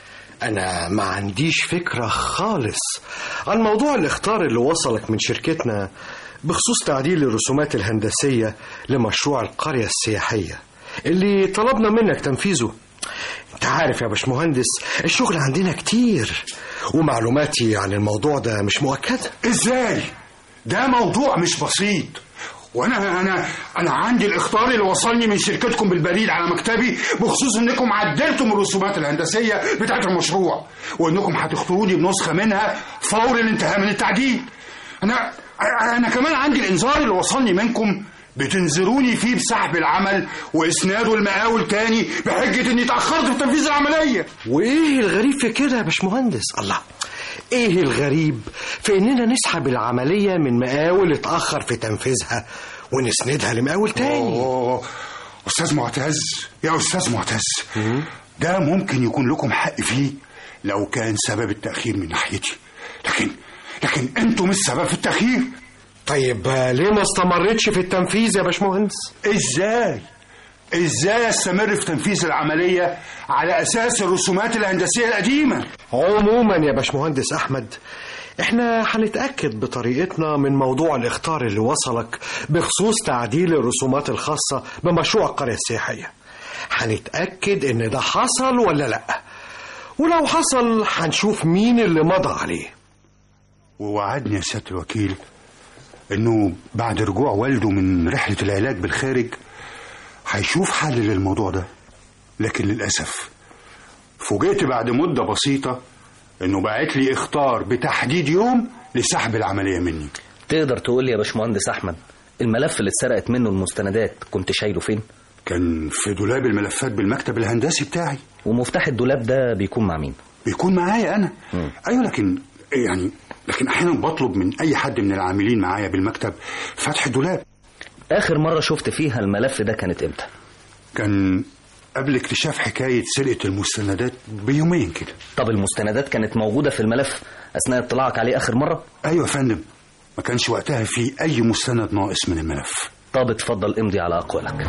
أنا ما عنديش فكرة خالص عن موضوع الاختار اللي وصلك من شركتنا بخصوص تعديل الرسومات الهندسية لمشروع القرية السياحية اللي طلبنا منك تنفيذه انت عارف يا باشمهندس الشغل عندنا كتير ومعلوماتي عن الموضوع ده مش مؤكدة ازاي ده موضوع مش بسيط وانا انا انا عندي الاخطار اللي وصلني من شركتكم بالبريد على مكتبي بخصوص انكم عدلتم الرسومات الهندسيه بتاعه المشروع وانكم هتخطروا لي بنسخه منها فور الانتهاء من التعديل انا انا كمان عندي الانذار اللي وصلني منكم بتنذروني فيه بسحب العمل واسناده المقاول تاني بحجه اني اتاخرت في تنفيذ العمليه وايه الغريب في كده يا باشمهندس الله ايه الغريب في اننا نسحب العملية من مقاول اتأخر في تنفيذها ونسندها لمقاول تاني أوه. استاذ معتز يا استاذ معتز ده ممكن يكون لكم حق فيه لو كان سبب التأخير من ناحيتي لكن لكن انتم السبب في التأخير طيب آه، ليه ما استمرتش في التنفيذ يا باشمهندس ازاي ازاي استمر في تنفيذ العملية على اساس الرسومات الهندسية القديمة عموما يا باشمهندس احمد احنا هنتاكد بطريقتنا من موضوع الاخطار اللي وصلك بخصوص تعديل الرسومات الخاصه بمشروع القريه السياحيه هنتاكد ان ده حصل ولا لا ولو حصل هنشوف مين اللي مضى عليه ووعدني يا سيادة الوكيل انه بعد رجوع والده من رحلة العلاج بالخارج هيشوف حل للموضوع ده لكن للأسف فوجئت بعد مدة بسيطة انه باعت لي اختار بتحديد يوم لسحب العملية مني تقدر تقول لي يا باشمهندس احمد الملف اللي اتسرقت منه المستندات كنت شايله فين كان في دولاب الملفات بالمكتب الهندسي بتاعي ومفتاح الدولاب ده بيكون مع مين بيكون معايا انا مم. ايوه لكن يعني لكن احيانا بطلب من اي حد من العاملين معايا بالمكتب فتح الدولاب اخر مره شفت فيها الملف ده كانت امتى كان قبل اكتشاف حكاية سرقة المستندات بيومين كده طب المستندات كانت موجوده في الملف اثناء اطلاعك عليه اخر مره ايوه يا فندم ما كانش وقتها في اي مستند ناقص من الملف طب اتفضل امضي على اقوالك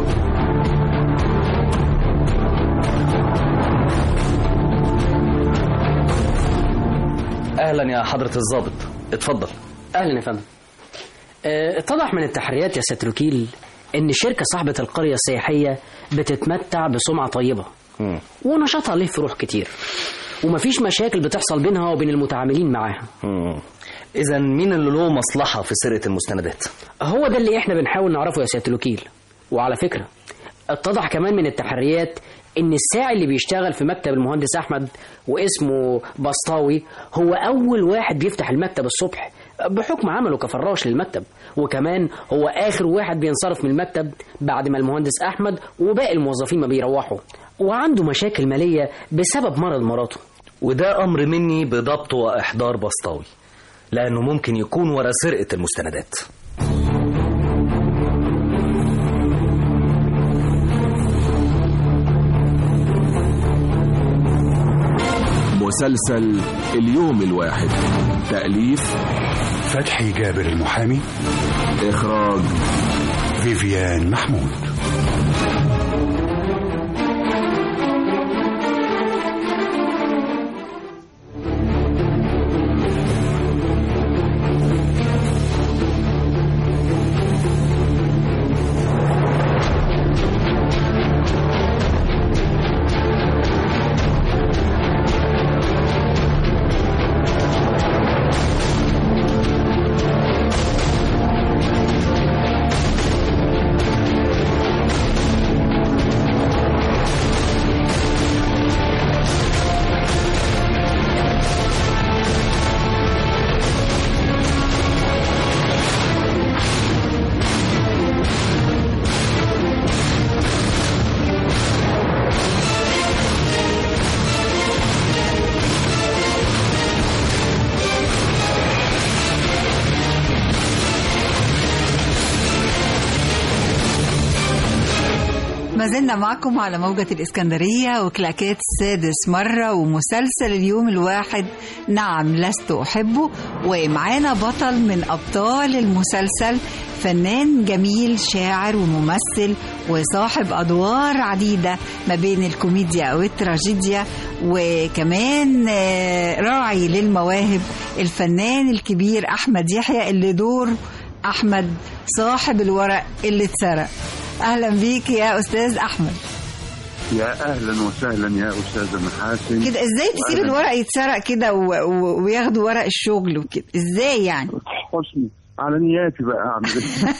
اهلا يا حضره الضابط اتفضل اهلا يا فندم آه، اتضح من التحريات يا سيادة الوكيل ان الشركه صاحبه القريه السياحيه بتتمتع بسمعه طيبه مم. ونشاطها ليه فروع كتير ومفيش مشاكل بتحصل بينها وبين المتعاملين معاها اذا مين اللي له مصلحه في سرقه المستندات هو ده اللي احنا بنحاول نعرفه يا سيادة الوكيل وعلى فكرة اتضح كمان من التحريات ان الساعي اللي بيشتغل في مكتب المهندس احمد واسمه بسطاوي هو اول واحد بيفتح المكتب الصبح بحكم عمله كفراش للمكتب وكمان هو اخر واحد بينصرف من المكتب بعد ما المهندس احمد وباقي الموظفين ما بيروحوا وعنده مشاكل مالية بسبب مرض مراته وده امر مني بضبط واحضار بسطاوي لانه ممكن يكون ورا سرقه المستندات مسلسل اليوم الواحد تأليف فتحي جابر المحامي إخراج فيفيان محمود ما زلنا معكم على موجة الإسكندرية وكلاكات سادس مرة ومسلسل اليوم الواحد نعم لست أحبه ومعانا بطل من أبطال المسلسل فنان جميل شاعر وممثل وصاحب أدوار عديدة ما بين الكوميديا والتراجيديا وكمان آه، راعي للمواهب الفنان الكبير أحمد يحيى اللي دور أحمد صاحب الورق اللي اتسرق اهلا بيك يا استاذ احمد يا اهلا وسهلا يا استاذه محاسن كده ازاي تسيب وأهلاً الورق يتسرق كده و... و... وياخدوا ورق الشغل وكده ازاي يعني حسني على نياتي بقى اعمل إيه؟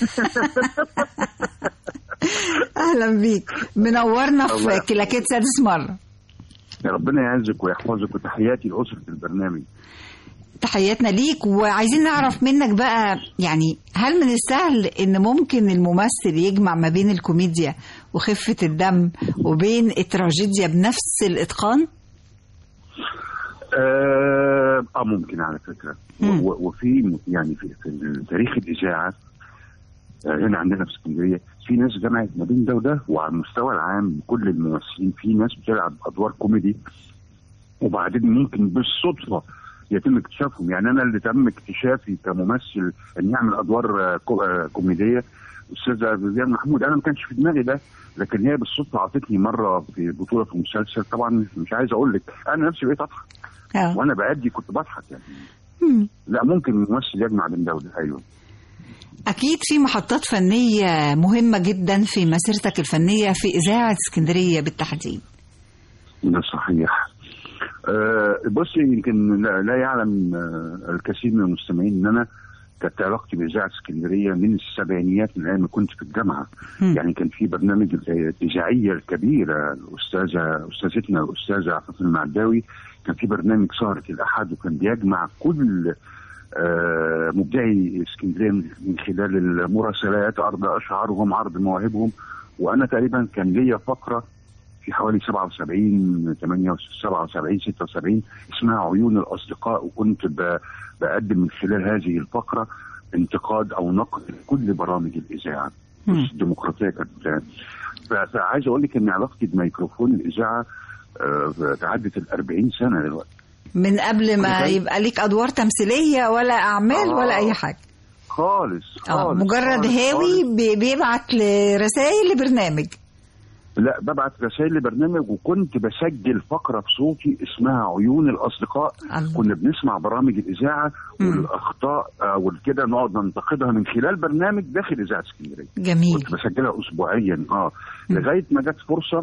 اهلا بيك منورنا في الله كلاكيت سادس مره يا ربنا يعزك ويحفظك وتحياتي لاسره البرنامج تحياتنا ليك وعايزين نعرف منك بقى يعني هل من السهل ان ممكن الممثل يجمع ما بين الكوميديا وخفة الدم وبين التراجيديا بنفس الاتقان آه, اه ممكن على فكره و- و- وفي يعني في, في تاريخ الاذاعه آه هنا عندنا في اسكندريه في ناس جمعت ما بين ده وده وعلى المستوى العام كل الممثلين في ناس بتلعب ادوار كوميدي وبعدين ممكن بالصدفه يتم اكتشافهم يعني انا اللي تم اكتشافي كممثل ان يعمل ادوار آه، كو- آه، كوميديه استاذه فيفيان محمود انا ما كانش في دماغي ده لكن هي بالصدفه عطتني مره في بطوله في مسلسل طبعا مش عايز اقول لك انا نفسي بقيت اضحك آه. وانا بأدي كنت بضحك يعني مم. لا ممكن الممثل يجمع بين ده وده ايوه أكيد في محطات فنية مهمة جدا في مسيرتك الفنية في إذاعة اسكندرية بالتحديد ده صحيح آه بصي يمكن لا, لا يعلم آه الكثير من المستمعين ان انا كانت علاقتي باذاعه اسكندريه من السبعينيات من ايام ما كنت في الجامعه مم. يعني كان في برنامج الاذاعيه الكبيره الاستاذه استاذتنا الاستاذه عفاف المعداوي كان في برنامج سهره الاحد وكان بيجمع كل آه، مبدعي اسكندريه من من خلال المراسلات عرض اشعارهم عرض مواهبهم وانا تقريبا كان ليا فقره في حوالي 77 78 76 اسمها عيون الاصدقاء وكنت ب- بقدم من خلال هذه الفقره انتقاد او نقد لكل برامج الاذاعه الديمقراطيه كانت ف- فعايز اقول لك ان علاقتي بميكروفون الاذاعه آه، تعدت ال 40 سنه دلوقتي من قبل ما كده. يبقى ليك أدوار تمثيلية ولا أعمال ولا أي حاجة خالص اه خالص مجرد خالص، هاوي بي- بيبعت لرسائل لبرنامج لا ببعت رسائل لبرنامج وكنت بسجل فقره بصوتي اسمها عيون الاصدقاء الله. كنا بنسمع برامج الاذاعه والاخطاء آه، والكده نقعد ننتقدها من خلال برنامج داخل اذاعه اسكندريه جميل كنت بسجلها اسبوعيا اه لغايه ما جت فرصه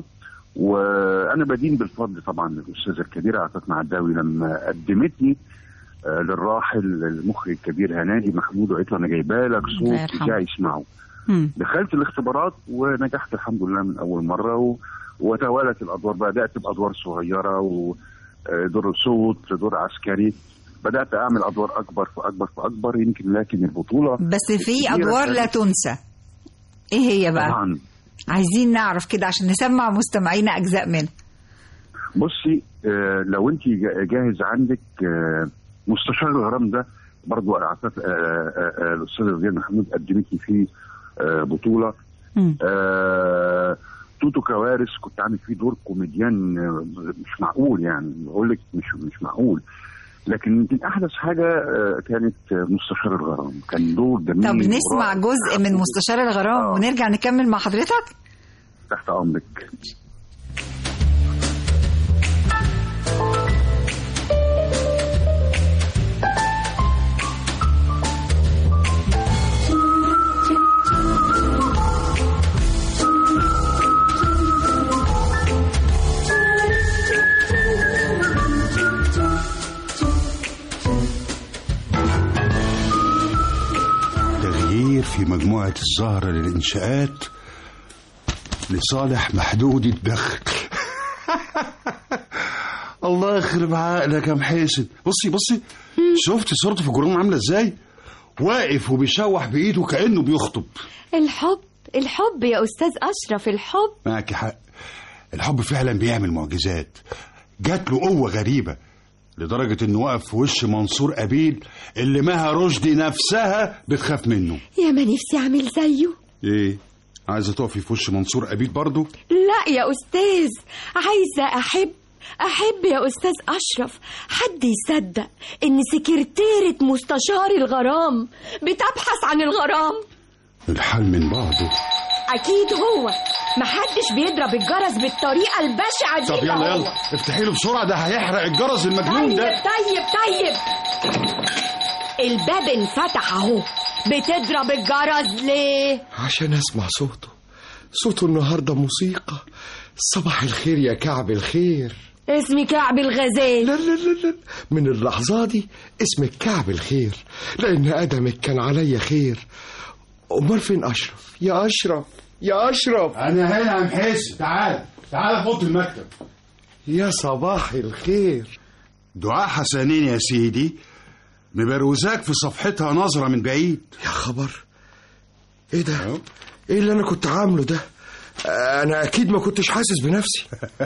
وانا بدين بالفضل طبعا للاستاذه الكبيره عفاف معداوي لما قدمتني آه، للراحل المخرج الكبير هنادي محمود وقالت له انا جايبه لك الله صوت يرحمه. اذاعي يسمعه مم. دخلت الاختبارات ونجحت الحمد لله من اول مره و... وتوالت الادوار بدات بادوار صغيره ودور صوت دور عسكري بدات اعمل ادوار اكبر فاكبر فاكبر يمكن لكن البطوله بس في الكبيرة أدوار لا كانت- تنسى إيه هي بقى؟ طبعا عايزين نعرف كده عشان نسمع مستمعينا أجزاء منها بصي آه لو انت جا- جاهز عندك آه مستشار الغرام ده برضو عفاف آه آه آه الاستاذه زياد محمود قدمتني فيه آه بطوله آه توتو كوارث كنت عامل فيه دور كوميديان آه، مش معقول يعني بقول لك مش مش معقول لكن يمكن احدث حاجه آه كانت آه، مستشار الغرام كان دور جميل طب نسمع ورائع. جزء من مستشار الغرام ونرجع نكمل مع حضرتك تحت امرك تغيير في مجموعة الزهرة للإنشاءات لصالح محدود الدخل الله يخرب عقلك يا محاسن بصي بصي شفت صورته في الجرنان عاملة ازاي واقف وبيشوح بإيده كأنه بيخطب الحب الحب يا أستاذ أشرف الحب معك حق الحب فعلا بيعمل معجزات جات له قوة غريبة لدرجة انه وقف في وش منصور قبيل اللي مها رشدي نفسها بتخاف منه يا ما نفسي أعمل زيه ايه عايزة تقفي في وش منصور قبيل برضه لا يا أستاذ عايزة أحب أحب يا أستاذ أشرف حد يصدق إن سكرتيرة مستشار الغرام بتبحث عن الغرام الحال من بعضه أكيد هو محدش بيضرب الجرس بالطريقة البشعة دي طب إلا يلا هو. يلا افتحي له بسرعة ده هيحرق الجرس المجنون طيب ده طيب طيب الباب انفتح اهو بتضرب الجرس ليه؟ عشان اسمع صوته صوته النهارده موسيقى صباح الخير يا كعب الخير اسمي كعب الغزال لا لا لا لا من اللحظة دي اسمك كعب الخير لأن أدمك كان عليا خير أمال فين أشرف يا أشرف يا أشرف أنا هنا يا عم حسن تعال تعال فوت المكتب يا صباح الخير دعاء حسنين يا سيدي مبروزاك في صفحتها نظرة من بعيد يا خبر ايه ده ايه اللي انا كنت عامله ده انا اكيد ما كنتش حاسس بنفسي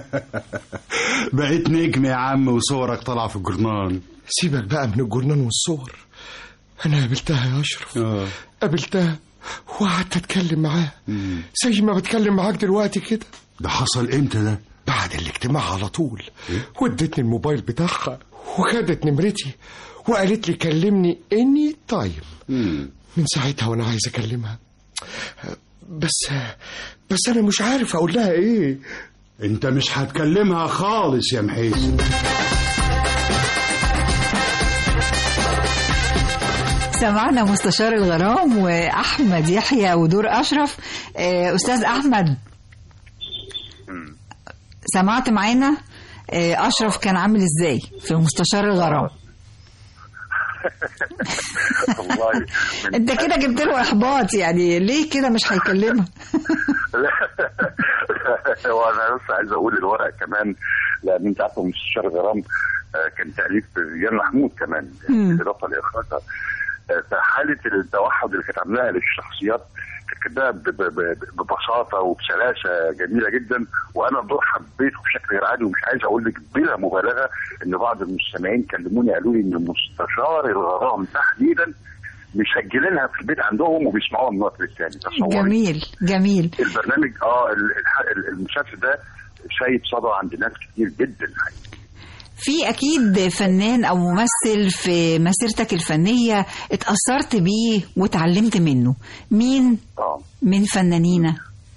بقيت نجم يا عم وصورك طالعة في الجرنان سيبك بقى من الجرنان والصور انا قابلتها يا اشرف قابلتها وقعدت اتكلم معاها زي ما بتكلم معاك دلوقتي كده ده حصل امتى ده بعد الاجتماع على طول وادتني الموبايل بتاعها وخدت نمرتي وقالت لي كلمني اني تايم من ساعتها وانا عايز اكلمها بس بس انا مش عارف اقول لها ايه انت مش هتكلمها خالص يا محيس سمعنا مستشار الغرام واحمد يحيى ودور اشرف آه، استاذ احمد سمعت معانا آه، اشرف كان عامل ازاي في مستشار الغرام والله من- انت كده جبت له احباط يعني ليه كده مش هيكلمها وانا بس عايز اقول الورق كمان لان انت عارفه مستشار غرام آه، كان تاليف ريان محمود كمان مم. بالاضافه لاخراجها آه، فحاله التوحد اللي كانت عاملاها للشخصيات كانت كده ب- ب- ب- ببساطه وبسلاسه جميله جدا وانا الدور حبيته بشكل غير عادي ومش عايز اقول لك بلا مبالغه ان بعض المستمعين كلموني قالوا لي ان مستشار الغرام تحديدا مسجلينها في البيت عندهم وبيسمعوها من وقت للتاني تصوري جميل جميل البرنامج اه ال- الح- ال- المسلسل ده سايب صدى عند ناس كتير جدا في اكيد فنان او ممثل في مسيرتك الفنيه اتاثرت بيه وتعلمت منه مين اه من فنانينا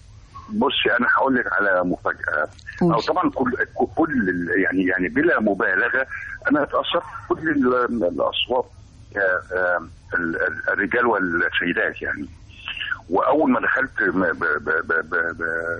بصي انا هقول لك على مفاجاه او طبعا كل كل ال- يعني يعني بلا مبالغه انا اتاثرت كل ال- الاصوات آه، آه، ال- ال- الرجال والسيدات يعني واول ما دخلت م- ب- ب- ب- ب-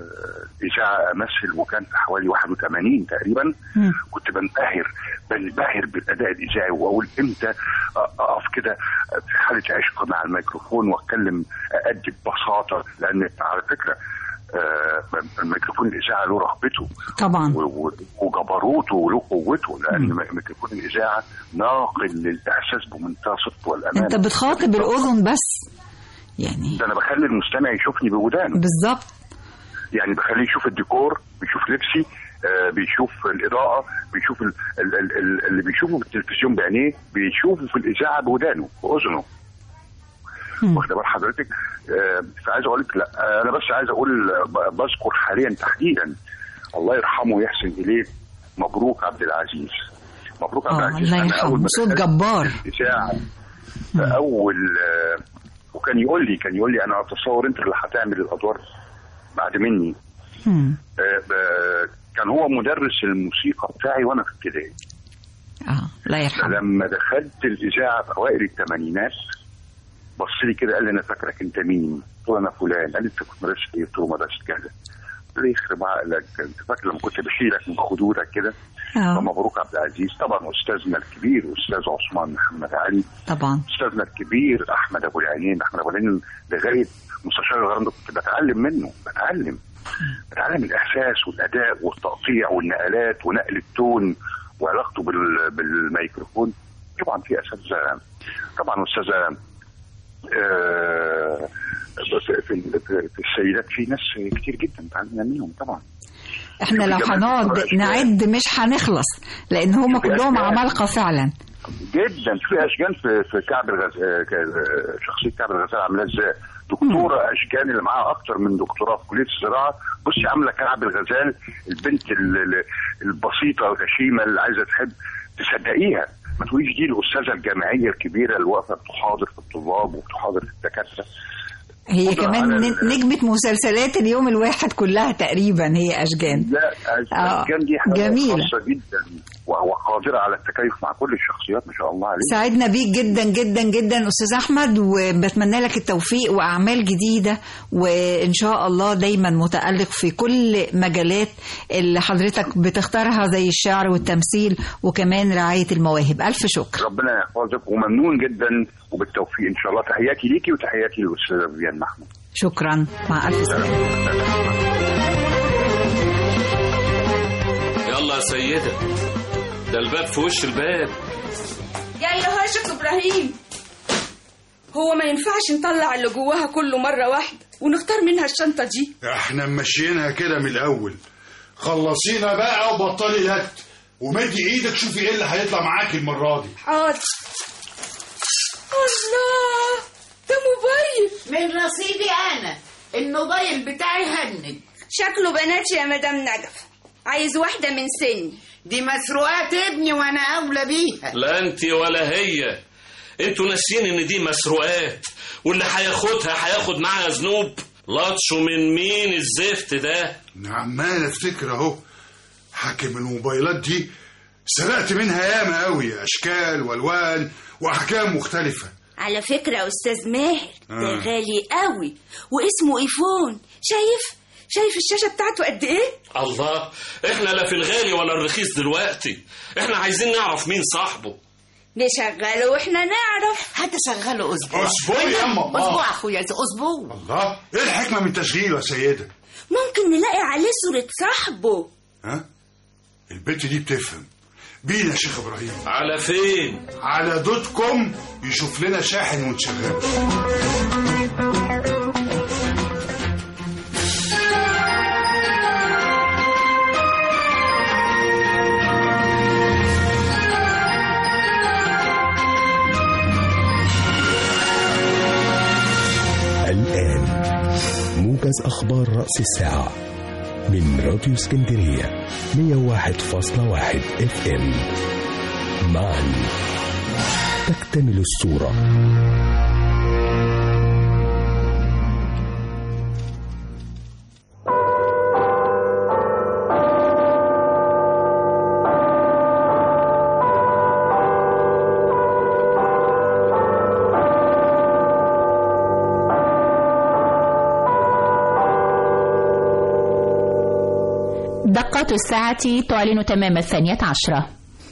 باذاعه امثل وكان في حوالي 81 تقريبا كنت بنبهر بنبهر بالاداء الاذاعي واقول امتى اقف كده في حاله عشق مع الميكروفون واتكلم ادي ببساطه لان على فكره آه، الميكروفون الاذاعه له رهبته طبعا و- و- وجبروته وله قوته لان ميكروفون الاذاعه ناقل للاحساس بمنتهى الصدق والامانه انت بتخاطب الاذن بس يعني ده انا بخلي المستمع يشوفني بودانه بالظبط يعني بخليه يشوف الديكور بيشوف لبسي آه بيشوف الاضاءه بيشوف ال ال ال ال اللي بيشوفه في التلفزيون بعينيه بيشوفه في الاذاعه بودانه باذنه واخد بال حضرتك آه فعايز اقول لك لا آه، انا بس عايز اقول آه، ب- بذكر حاليا تحديدا الله يرحمه ويحسن اليه مبروك عبد العزيز مبروك عبد اه العزيز الله أنا أول يرحمه ما صوت دخلت جبار الاذاعه اول آه، وكان يقول لي كان يقول لي انا اتصور انت اللي هتعمل الادوار بعد مني مم. آه، ب- كان هو مدرس الموسيقى بتاعي وانا في ابتدائي اه الله يرحمه لما دخلت الاذاعه في اوائل الثمانينات بص لي كده قال لي انا فاكرك انت مين؟ قلت له انا فلان قال لي انت كنت مدرسه ايه؟ قلت له مدرسه كذا قال لي يخرب عقلك انت فاكر لما كنت بشيلك من خدودك كده آه. فمبروك عبد العزيز طبعا استاذنا الكبير استاذ عثمان محمد علي طبعا استاذنا الكبير احمد ابو العينين احمد ابو العينين لغايه مستشار الغرام ده كنت بتعلم منه بتعلم بتعلم الاحساس والاداء والتقطيع والنقلات ونقل التون وعلاقته بال... بالميكروفون طبعا في اساتذه طبعا استاذه آه، في, في, في, في السيدات في ناس كتير جدا تعلمنا منهم طبعا احنا لو هنقعد نعد مش هنخلص لان هم كلهم عمالقه فعلا جدا في اشجان في في كعب الغزال شخصيه كعب الغزال عاملاه ازاي دكتوره اشجان اللي معاها اكتر من دكتوراه في كليه الزراعه بصي عامله كعب الغزال البنت ال- ال- البسيطه الغشيمه اللي عايزه تحب تصدقيها ما تقوليش دي الاستاذه الجامعيه الكبيره اللي واقفه بتحاضر في الطلاب وبتحاضر في الدكاتره هي قدرة كمان على ن- نجمة مسلسلات اليوم الواحد كلها تقريبا هي أشجان لا آه، اشجان دي حاجه جميلة. خاصه جدا وهو قادره على التكيف مع كل الشخصيات ما شاء الله عليه سعدنا بيك جدا جدا جدا أستاذ أحمد وبتمنى لك التوفيق وأعمال جديدة وإن شاء الله دايما متألق في كل مجالات اللي حضرتك بتختارها زي الشعر والتمثيل وكمان رعاية المواهب ألف شكر ربنا يحفظك وممنون جدا وبالتوفيق ان شاء الله تحياتي ليكي وتحياتي للاستاذه فيان محمود شكرا مع ألف سلامة يلا يا سيدة ده الباب في وش الباب جاي له هاشك ابراهيم هو ما ينفعش نطلع اللي جواها كله مرة واحدة ونختار منها الشنطة دي احنا ممشيينها كده من الاول خلصينا بقى وبطلي لت ومدي ايدك شوفي ايه اللي هيطلع معاكي المره دي حاضر الله ده موبايل من رصيدي انا الموبايل بتاعي هنج شكله بناتي يا مدام نجف عايز واحدة من سني دي مسروقات ابني وانا اولى بيها لا انت ولا هي انتوا ناسيين ان دي مسروقات واللي هياخدها هياخد معاها ذنوب لطشوا من مين الزفت ده عمال افتكر اهو حاكم الموبايلات دي سرقت منها ياما قوي اشكال والوان واحجام مختلفه على فكرة يا أستاذ ماهر ده آه. غالي قوي واسمه ايفون شايف شايف الشاشة بتاعته قد ايه الله احنا لا في الغالي ولا الرخيص دلوقتي احنا عايزين نعرف مين صاحبه نشغله واحنا نعرف هتشغله اسبوع أسبوع يا أما الله. اسبوع اخويا اسبوع الله ايه الحكمه من تشغيله يا سيده ممكن نلاقي عليه صورة صاحبه ها البت دي بتفهم بينا يا شيخ ابراهيم على فين على دوت كوم يشوف لنا شاحن ونشغله الآن موجز أخبار رأس الساعة من راديو اسكندرية 101.1 اف ام معا تكتمل الصورة دقات الساعة تعلن تمام الثانية عشرة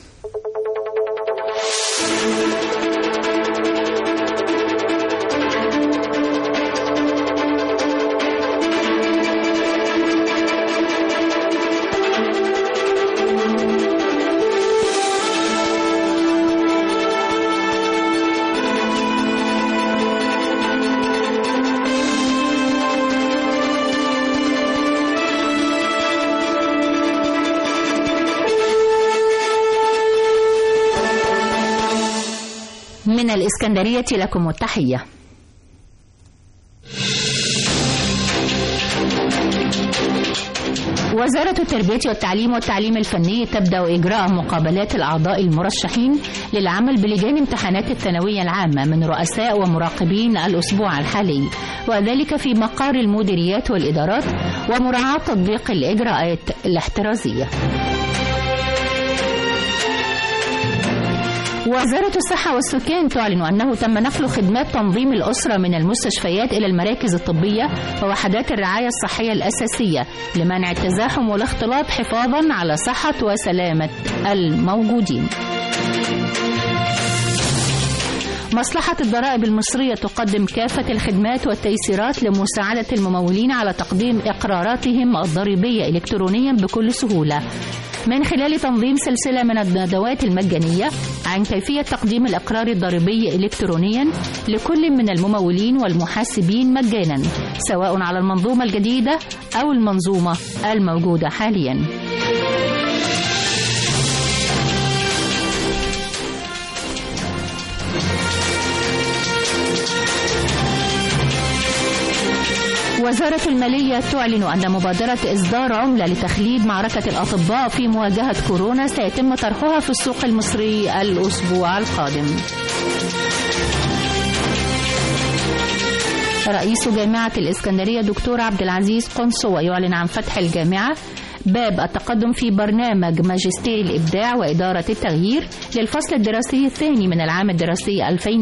من الإسكندرية لكم التحية وزارة التربية والتعليم والتعليم الفني تبدأ إجراء مقابلات الأعضاء المرشحين للعمل بلجان امتحانات الثانوية العامة من رؤساء ومراقبين الأسبوع الحالي وذلك في مقار المديريات والإدارات ومراعاة تطبيق الإجراءات الاحترازية وزارة الصحة والسكان تعلن أنه تم نقل خدمات تنظيم الأسرة من المستشفيات إلى المراكز الطبية ووحدات الرعاية الصحية الأساسية لمنع التزاحم والاختلاط حفاظا على صحة وسلامة الموجودين. مصلحة الضرائب المصرية تقدم كافة الخدمات والتيسيرات لمساعدة الممولين على تقديم إقراراتهم الضريبية إلكترونيا بكل سهولة من خلال تنظيم سلسلة من الندوات المجانية عن كيفية تقديم الإقرار الضريبي إلكترونيا لكل من الممولين والمحاسبين مجانا سواء على المنظومة الجديدة أو المنظومة الموجودة حاليا وزارة المالية تعلن أن مبادرة إصدار عملة لتخليد معركة الأطباء في مواجهة كورونا سيتم طرحها في السوق المصري الأسبوع القادم. رئيس جامعة الإسكندرية دكتور عبد العزيز قنصوة يعلن عن فتح الجامعة باب التقدم في برنامج ماجستير الإبداع وإدارة التغيير للفصل الدراسي الثاني من العام الدراسي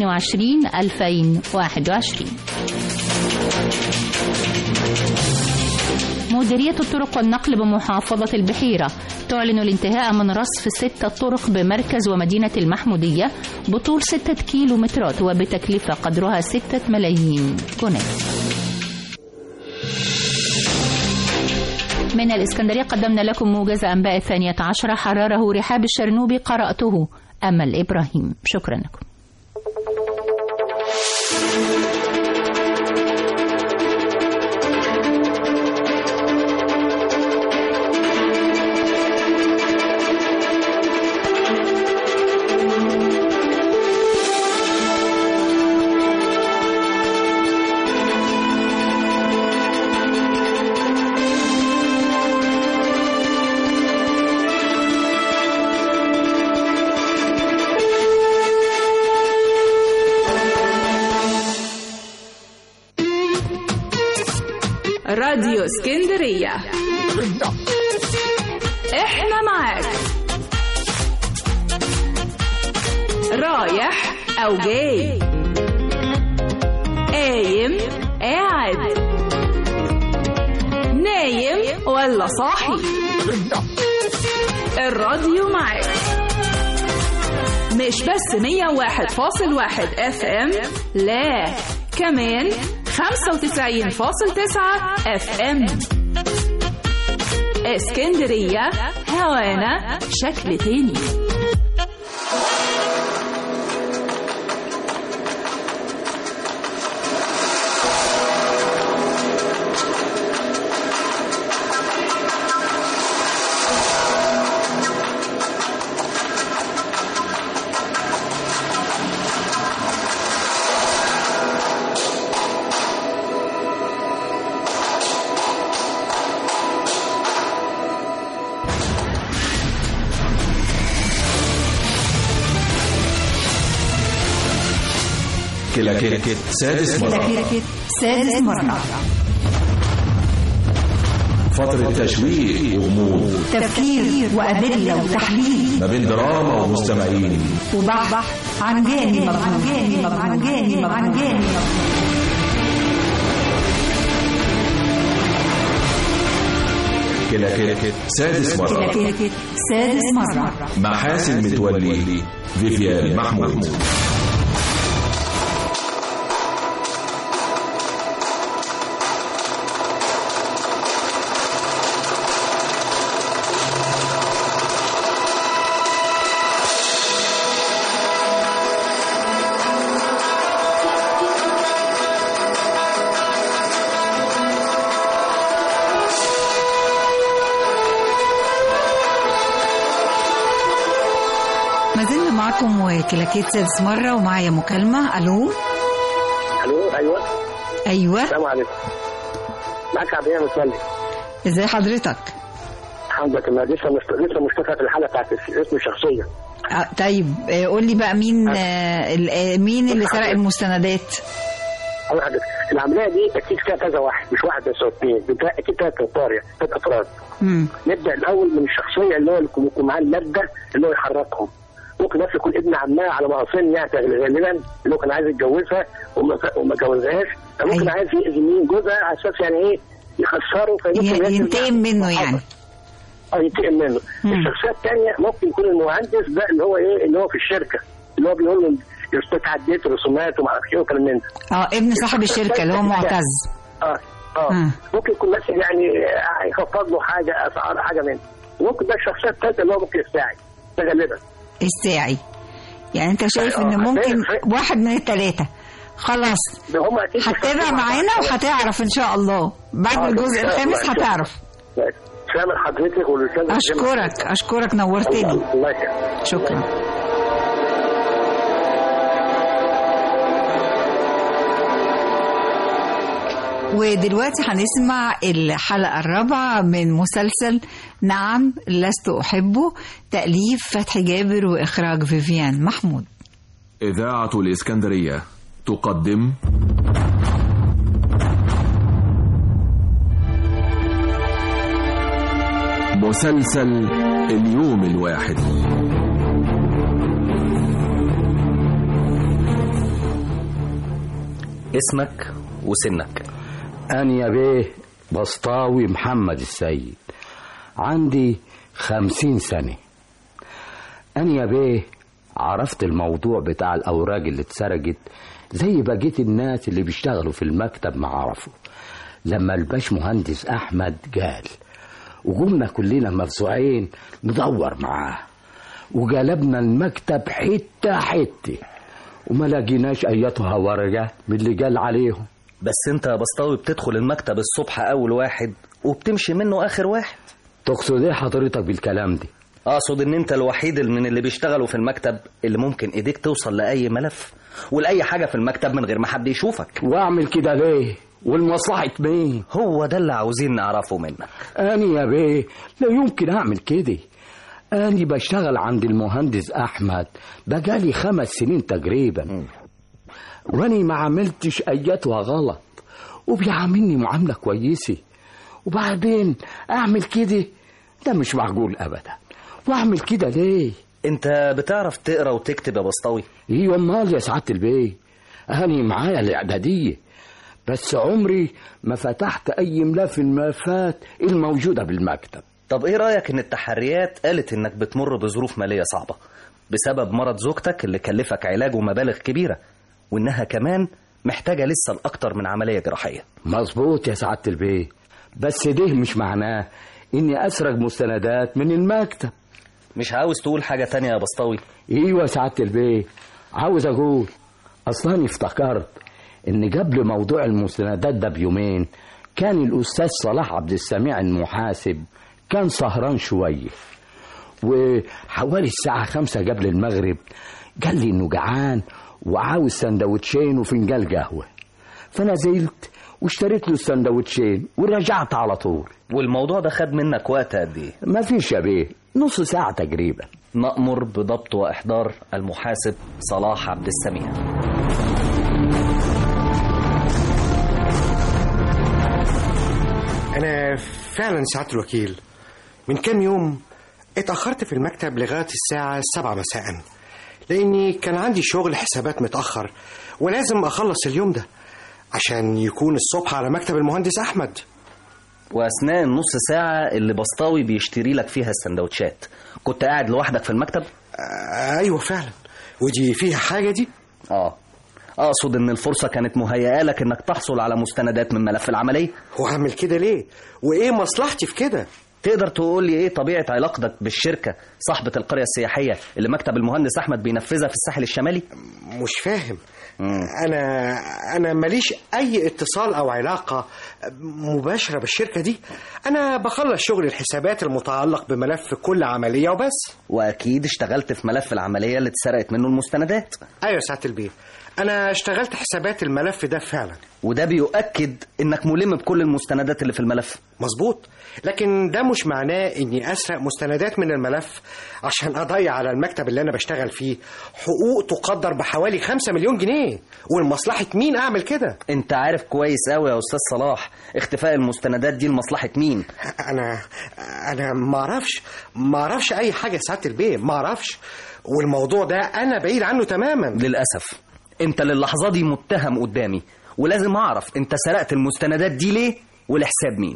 2020-2021 مديرية الطرق والنقل بمحافظة البحيرة تعلن الانتهاء من رصف ستة طرق بمركز ومدينة المحمودية بطول ستة كيلو مترات وبتكلفة قدرها ستة ملايين جنيه من الإسكندرية قدمنا لكم موجز أنباء الثانية عشرة حراره رحاب الشرنوبي قرأته أمل إبراهيم شكرا لكم راديو اسكندرية احنا معاك رايح او جاي قايم قاعد نايم ولا صاحي الراديو معاك مش بس 101.1 اف ام لا كمان 95.9 اف ام اسكندرية هوانا شكل تاني كلاكيت سادس مرة كلاكيت سادس مرة فترة تشويق وغموض تفكير وأدلة وتحليل ما بين دراما ومستمعين وبحث عن جاني مبهوم عن جاني مبهوم عن جاني مبهوم كلاكيت سادس مرة كلاكيت سادس مرة مع حاسن متولي فيفيان محمود ما زلنا معكم وكلاكيت سادس مرة ومعايا مكالمة ألو الو ايوه أيوة السلام عليكم معك عبد الله متولي ازي حضرتك الحمد لله لسه مست... لسه مشتكى في الحاله بتاعت اسم الشخصيه آه، طيب آه، قول لي بقى مين آه، ال- آه، مين اللي سرق المستندات اول حاجه العمليه دي اكيد فيها كذا واحد مش واحد بس او اثنين بتاع- اكيد ثلاث طارئ ثلاث افراد مم. نبدا الاول من الشخصيه اللي هو اللي يكون معاه الماده اللي هو يحركهم ممكن نفسه يكون ابن عمها على ما اظن يعني غالبا اللي هو كان عايز يتجوزها وما وما جوزهاش فممكن عايز يأذي مين جوزها على اساس يعني ايه يخسره فممكن ي- يأذي ينتقم منه يعني اه ينتقم منه الشخصيه الثانيه ممكن يكون المهندس ده اللي هو ايه اللي هو في الشركه اللي هو بيقول له يا استاذ عديت رسومات وما اعرفش ايه وكلام من ده اه ابن صاحب الشركة اللي هو معتز اه اه ممكن يكون مثلا يعني هيخفض له حاجه اسعار حاجه منه ممكن ده الشخصيه الثالثه اللي هو ممكن يستعي ده غالبا الساعي يعني انت شايف ان ممكن واحد من الثلاثة خلاص هتتابع معانا وهتعرف ان شاء الله بعد آه، الجزء إن شاء الخامس الله، إن شاء هتعرف سامر حضرتك والاستاذ اشكرك اشكرك نورتني الله يخليك شكرا ودلوقتي هنسمع الحلقة الرابعة من مسلسل نعم لست أحبه تأليف فتحي جابر وإخراج فيفيان محمود إذاعة الإسكندرية تقدم مسلسل اليوم الواحد اسمك وسنك أنا يا بيه بسطاوي محمد السيد عندي خمسين سنة أنا يا بيه عرفت الموضوع بتاع الأوراق اللي اتسرقت زي بقية الناس اللي بيشتغلوا في المكتب ما عرفوا لما الباش مهندس أحمد قال وقمنا كلنا مفزوعين ندور معاه وقلبنا المكتب حتة حتة وما لقيناش أيتها ورقة من اللي قال عليهم بس انت يا بسطاوي بتدخل المكتب الصبح اول واحد وبتمشي منه اخر واحد تقصد ايه حضرتك بالكلام ده اقصد ان انت الوحيد اللي من اللي بيشتغلوا في المكتب اللي ممكن ايديك توصل لاي ملف ولاي حاجه في المكتب من غير ما حد يشوفك واعمل كده ليه والمصلحة مين هو ده اللي عاوزين نعرفه منك أنا يا بيه لا يمكن أعمل كده أنا بشتغل عند المهندس أحمد بقالي خمس سنين تقريبا وأنا ما عملتش أياتها غلط وبيعاملني معاملة كويسة وبعدين اعمل كده ده مش معقول ابدا واعمل كده ليه انت بتعرف تقرا وتكتب يا بسطوي ايوه امال يا سعاده البيه انا معايا الاعداديه بس عمري ما فتحت اي ملف من الملفات الموجوده بالمكتب طب ايه رايك ان التحريات قالت انك بتمر بظروف ماليه صعبه بسبب مرض زوجتك اللي كلفك علاج ومبالغ كبيره وانها كمان محتاجه لسه لاكتر من عمليه جراحيه مظبوط يا سعاده البيه بس ده مش معناه اني اسرق مستندات من المكتب مش عاوز تقول حاجه تانية يا بسطوي ايوه يا سعاده البيه عاوز اقول اصلا افتكرت ان قبل موضوع المستندات ده بيومين كان الاستاذ صلاح عبد السميع المحاسب كان سهران شويه وحوالي الساعة خمسة قبل المغرب قال لي إنه جعان وعاوز سندوتشين وفنجان قهوة فنزلت واشتريت له السندوتشين ورجعت على طول والموضوع ده خد منك وقت قد ايه ما فيش يا بيه نص ساعة تقريبا نأمر بضبط وإحضار المحاسب صلاح عبد السميع أنا فعلا سعادة الوكيل من كام يوم اتأخرت في المكتب لغاية الساعة السبعة مساء لأني كان عندي شغل حسابات متأخر ولازم أخلص اليوم ده عشان يكون الصبح على مكتب المهندس أحمد وأثناء النص ساعة اللي بسطاوي بيشتري لك فيها السندوتشات كنت قاعد لوحدك في المكتب؟ آه أيوة فعلا ودي فيها حاجة دي؟ آه أقصد إن الفرصة كانت مهيئة لك إنك تحصل على مستندات من ملف العملية وأعمل كده ليه؟ وإيه مصلحتي في كده؟ تقدر تقول لي ايه طبيعه علاقتك بالشركه صاحبه القريه السياحيه اللي مكتب المهندس احمد بينفذها في الساحل الشمالي مش فاهم انا انا ماليش اي اتصال او علاقه مباشره بالشركه دي انا بخلص شغل الحسابات المتعلق بملف كل عمليه وبس واكيد اشتغلت في ملف العمليه اللي اتسرقت منه المستندات ايوه سعاده البيه انا اشتغلت حسابات الملف ده فعلا وده بيؤكد انك ملم بكل المستندات اللي في الملف مظبوط لكن ده مش معناه اني اسرق مستندات من الملف عشان اضيع على المكتب اللي انا بشتغل فيه حقوق تقدر بحوالي خمسة مليون جنيه ولمصلحة مين اعمل كده انت عارف كويس قوي يا استاذ صلاح اختفاء المستندات دي لمصلحة مين انا انا ما اعرفش ما اعرفش اي حاجة سعادة البيه ما اعرفش والموضوع ده انا بعيد عنه تماما للاسف انت للحظة دي متهم قدامي ولازم اعرف انت سرقت المستندات دي ليه ولحساب مين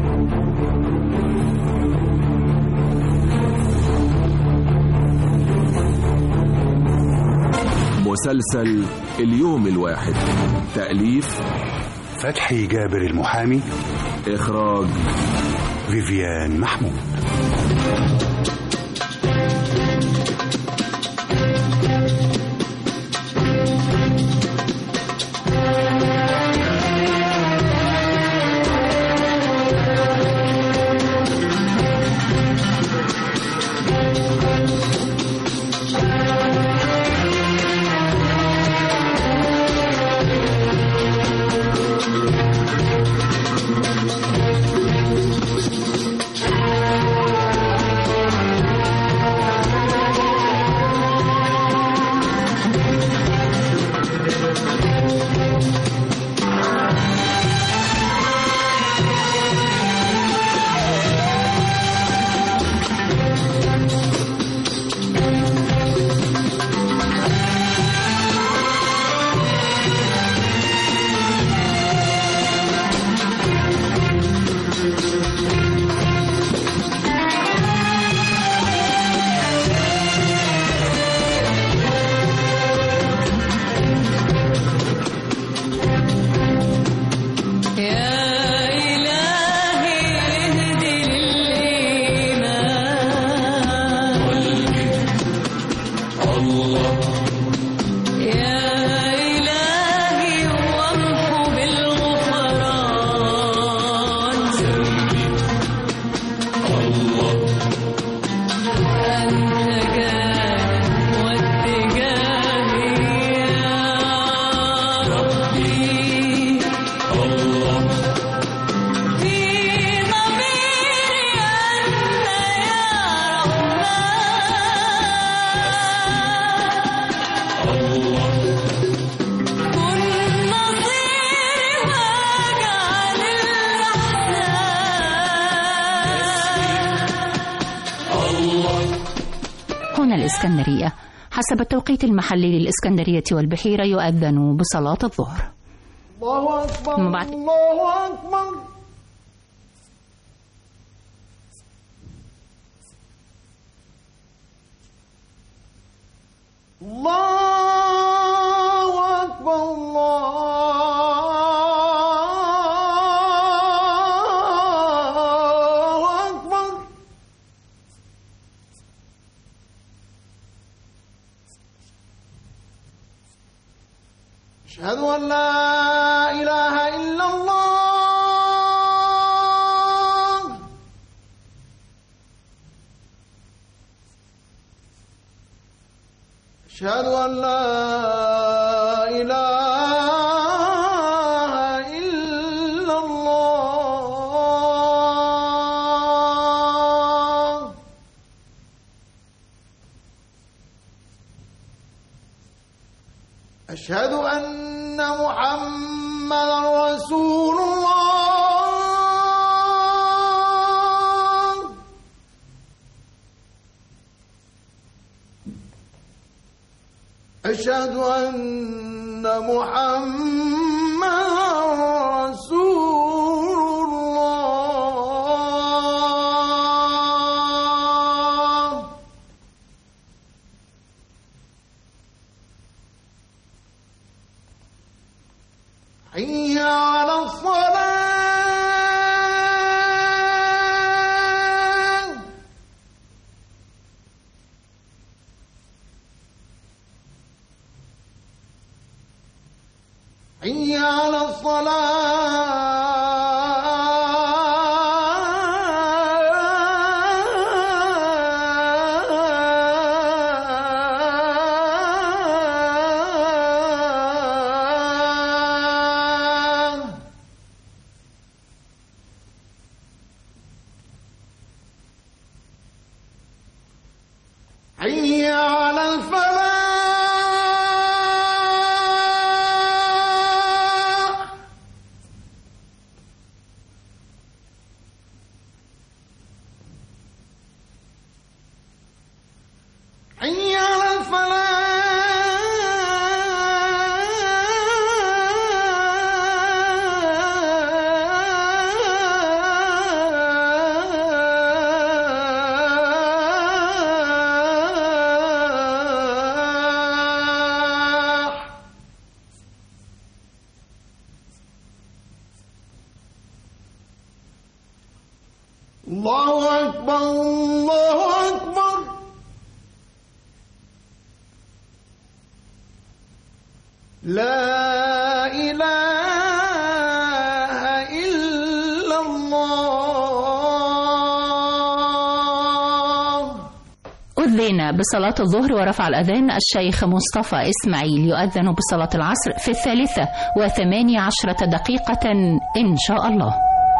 مسلسل اليوم الواحد تأليف فتحي جابر المحامي إخراج فيفيان محمود هنا الإسكندرية حسب التوقيت المحلي للإسكندرية والبحيرة يؤذن بصلاة الظهر الله أكبر ثم بعد- الله أكبر الله أكبر الله أكبر أشهد أن لا إله إلا الله أشهد أن لا إله إلا الله أشهد أن محمدا رسول الله أشهد أن محمدا رسول الله حي على الصلاة حي على الصلاة حي على الفلاح حي على الفلاح الله أكبر الله أكبر لا إله إلا الله أذن بصلاة الظهر ورفع الأذان الشيخ مصطفى إسماعيل يؤذن بصلاة العصر في الثالثة وثمانية عشرة دقيقة إن شاء الله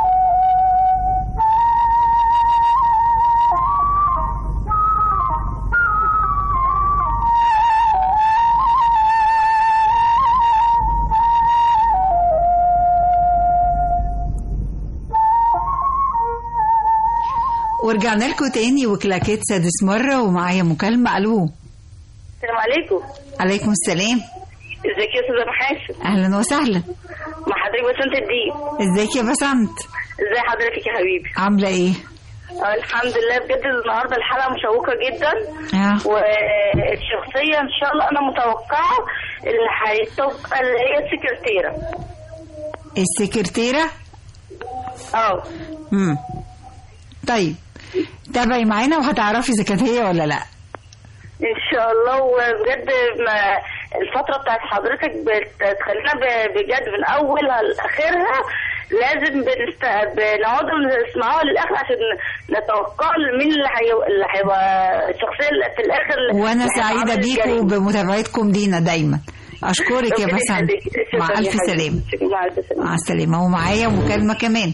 ورجعنا لكم تاني وكلاكيت سادس مرة ومعايا مكالمة ألو السلام عليكم عليكم السلام ازيك يا استاذه محاسن أهلا وسهلا مع حضرتك بسنت الدين ازيك يا بسنت ازي حضرتك يا حبيبي عاملة ايه؟ آه، الحمد لله بجد النهارده الحلقه مشوقه جدا آه. والشخصيه ان شاء الله انا متوقعه اللي هتبقى اللي هي السكرتيره السكرتيرة اه امم طيب تابعي معانا وهتعرفي إذا كانت هي ولا لا ان شاء الله وبجد ما الفتره بتاعت حضرتك بتخلينا ب- بجد من اولها لاخرها لازم بنست... بنقعد نسمعوها للاخر عشان نتوقع مين اللي هي... اللي هيبقى الشخصيه اللي في الاخر اللي وأنا اللي سعيدة هيبقى عامل بيكم الجريمة. وبمتابعتكم لينا دايما أشكرك يا ربنا بسنت يخليك. شكراً مع يا ألف حبيبي. سلامة شكراً، مع الف سلامه مع السلامة ومعايا مكالمة كمان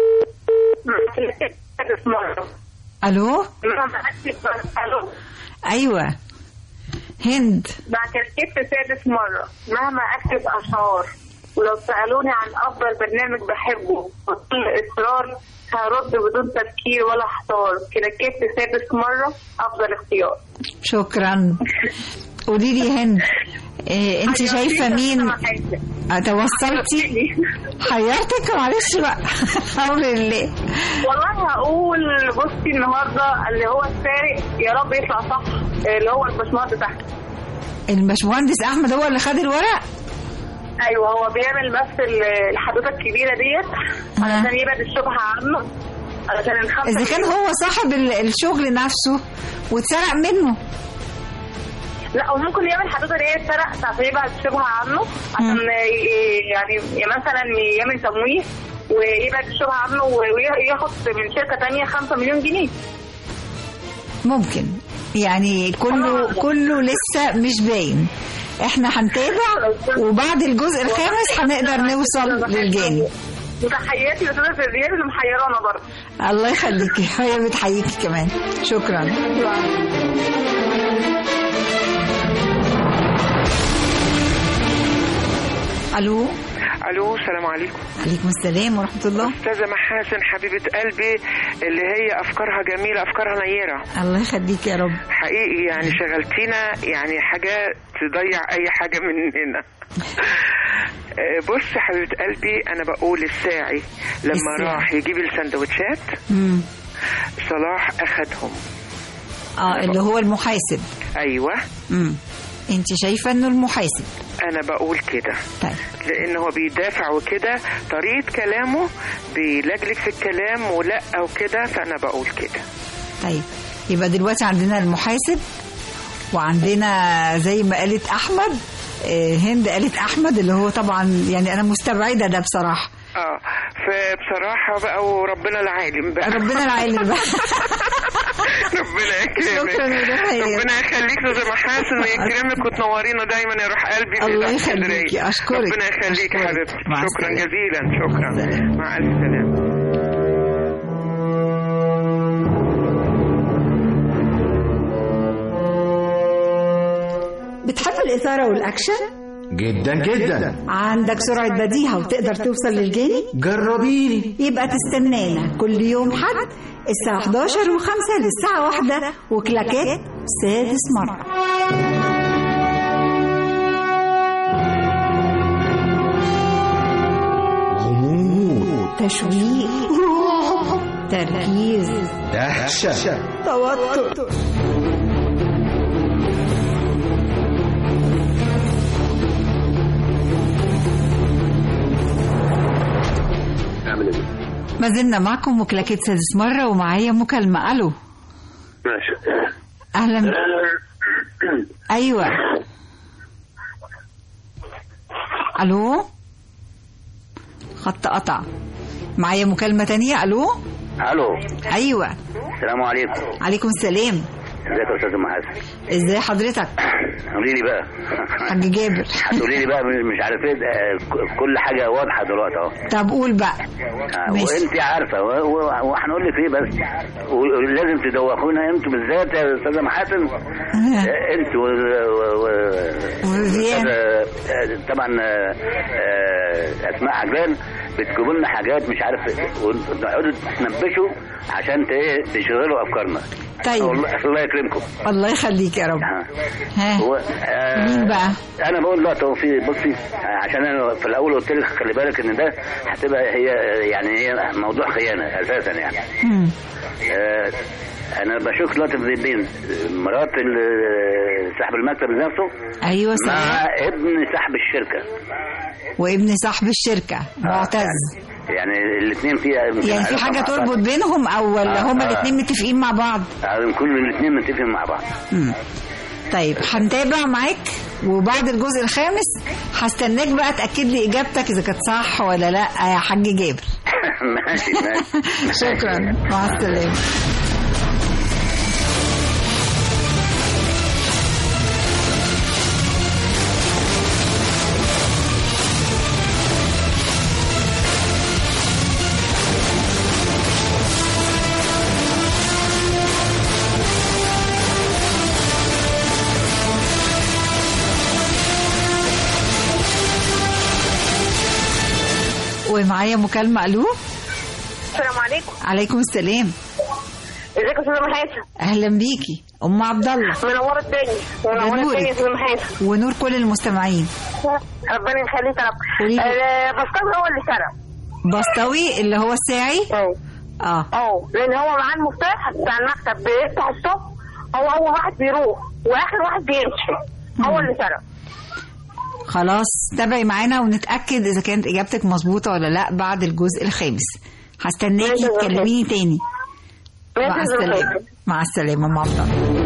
ألو الو أيوة هند بعد ركبت سادس مرة مهما أكتب أشعار ولو سألوني عن أفضل برنامج بحبه بكل إصرار هرد بدون تفكير ولا احتار كده كتف سادس مرة أفضل اختيار شكرا قولي لي يا هند إيه انت شايفه مين آه، توصلتي حيرتك معلش بقى امر الله والله هقول بصي النهارده اللي هو السارق يا رب يطلع صح اللي هو الباشمهندس احمد الباشمهندس احمد هو اللي خد الورق ايوه هو بيعمل بس ال- الحدوته الكبيره ديت علشان يبعد الشبهه عنه علشان الخمسه اذا كان هو صاحب ال- الشغل نفسه واتسرق منه لا هو ممكن يعمل حدوته اللي هي اتسرق عشان يبعد الشبهه عنه عشان ي- يعني مثلا يعمل تمويه ويبعد الشبهه عنه وياخد من شركه تانية 5 مليون جنيه ممكن يعني كله كله لسه مش باين احنا هنتابع وبعد الجزء الخامس هنقدر نوصل للجاني وتحياتي لاستاذه الرياض اللي محيرانا برضه الله يخليكي هي بتحييكي كمان شكرا الو الو السلام عليكم عليكم السلام ورحمه الله استاذه محاسن حبيبه قلبي اللي هي افكارها جميله افكارها نيره الله يخليك يا رب حقيقي يعني شغلتينا يعني حاجه تضيع اي حاجه مننا آه، بص حبيبه قلبي انا بقول الساعي لما الساعي. راح يجيب السندوتشات مم. صلاح اخدهم اه اللي هو المحاسب ايوه امم انت شايفه انه المحاسب انا بقول كده طيب لان هو بيدافع وكده طريقه كلامه بيلجلج في الكلام ولا وكده فانا بقول كده طيب يبقى دلوقتي عندنا المحاسب وعندنا زي ما قالت احمد آه، هند قالت احمد اللي هو طبعا يعني انا مستبعده ده بصراحه اه فبصراحه بقى وربنا العالم بقى ربنا العالم بقى ربنا يكرمك شكراً يا دحيح. ربنا يخليك استاذه محاسن ويكرمك وتنورينا دايما يا روح قلبي في الله الأسكندرية. يخليكي، أشكرك. ربنا يخليك يا أشكرك. حبيبتي مع شكرا السلامة. جزيلا شكرا مع الف سلامه بتحب الإثارة والأكشن؟ جدا جدا عندك سرعة بديهة وتقدر توصل للجاني؟ جربيني يبقى تستنانا كل يوم حد الساعة 11 و5 للساعة 1 وكلاكات سادس مرة غموض تشويق تركيز دهشة توتر اعمل ايه ما زلنا معكم وكلاكيت سادس مرة ومعايا مكالمة ألو ماشي أهلا أيوة ألو خط قطع معايا مكالمة تانية ألو الو أيوة السلام عليكم عليكم السلام ازيك يا استاذ محاسن ازاي حضرتك قولي لي بقى حاج جابر هتقولي لي بقى مش عارف ايه ده، ك- كل حاجه واضحه دلوقتي اهو طب قول بقى آه، ماشي. وانت عارفه و- و- وهنقول لك ايه بس ولازم تدوخونا انتوا بالذات يا استاذه محاسن آه، انت و و- و- وفيفيان. آه، آه، طبعا آه، آه، اسماء عجلان بتجيبوا لنا حاجات مش عارف وتقعدوا تنبشوا عشان ت- ايه تشغلوا افكارنا طيب. والله الله يكرمكم الله يخليك يا رب ها هو آه مين بقى؟ انا بقول لا توفيق بصي آه، عشان انا في الاول قلت لك خلي بالك ان ده هتبقى هي آه، يعني هي موضوع خيانه اساسا يعني مم. آه انا بشوف دلوقتي في بين مرات ال- صاحب المكتب نفسه أيوة مع صحيح ابن صاحب الشركه وابن صاحب الشركة معتز يعني الاثنين فيها يعني في حاجة تربط بينهم أو ولا آه، هما آه. الاتنين متفقين مع بعض آه، كل الاثنين متفقين مع بعض مم. طيب هنتابع معاك وبعد الجزء الخامس هستناك بقى تأكد لي إجابتك إذا كانت صح ولا لا يا حاج جابر ماشي ماشي شكرا مع السلامة ومعايا مكالمة ألو السلام عليكم عليكم السلام ازيك يا استاذه محاسن اهلا بيكي ام عبد الله منوره الدنيا منوره بنورك. الدنيا يا استاذه محاسن ونور كل المستمعين ربنا يخليك يا رب قولي لي. آه، بسطوي هو اللي سرق بسطوي اللي هو الساعي اه اه اه لان هو معاه المفتاح بتاع المكتب بيفتح الصبح هو اول واحد بيروح واخر واحد بيمشي هو اللي سرق خلاص تابعي معانا ونتاكد اذا كانت اجابتك مظبوطه ولا لا بعد الجزء الخامس هستناكي تكلميني تاني مع السلامه مع السلامه ام عبد الله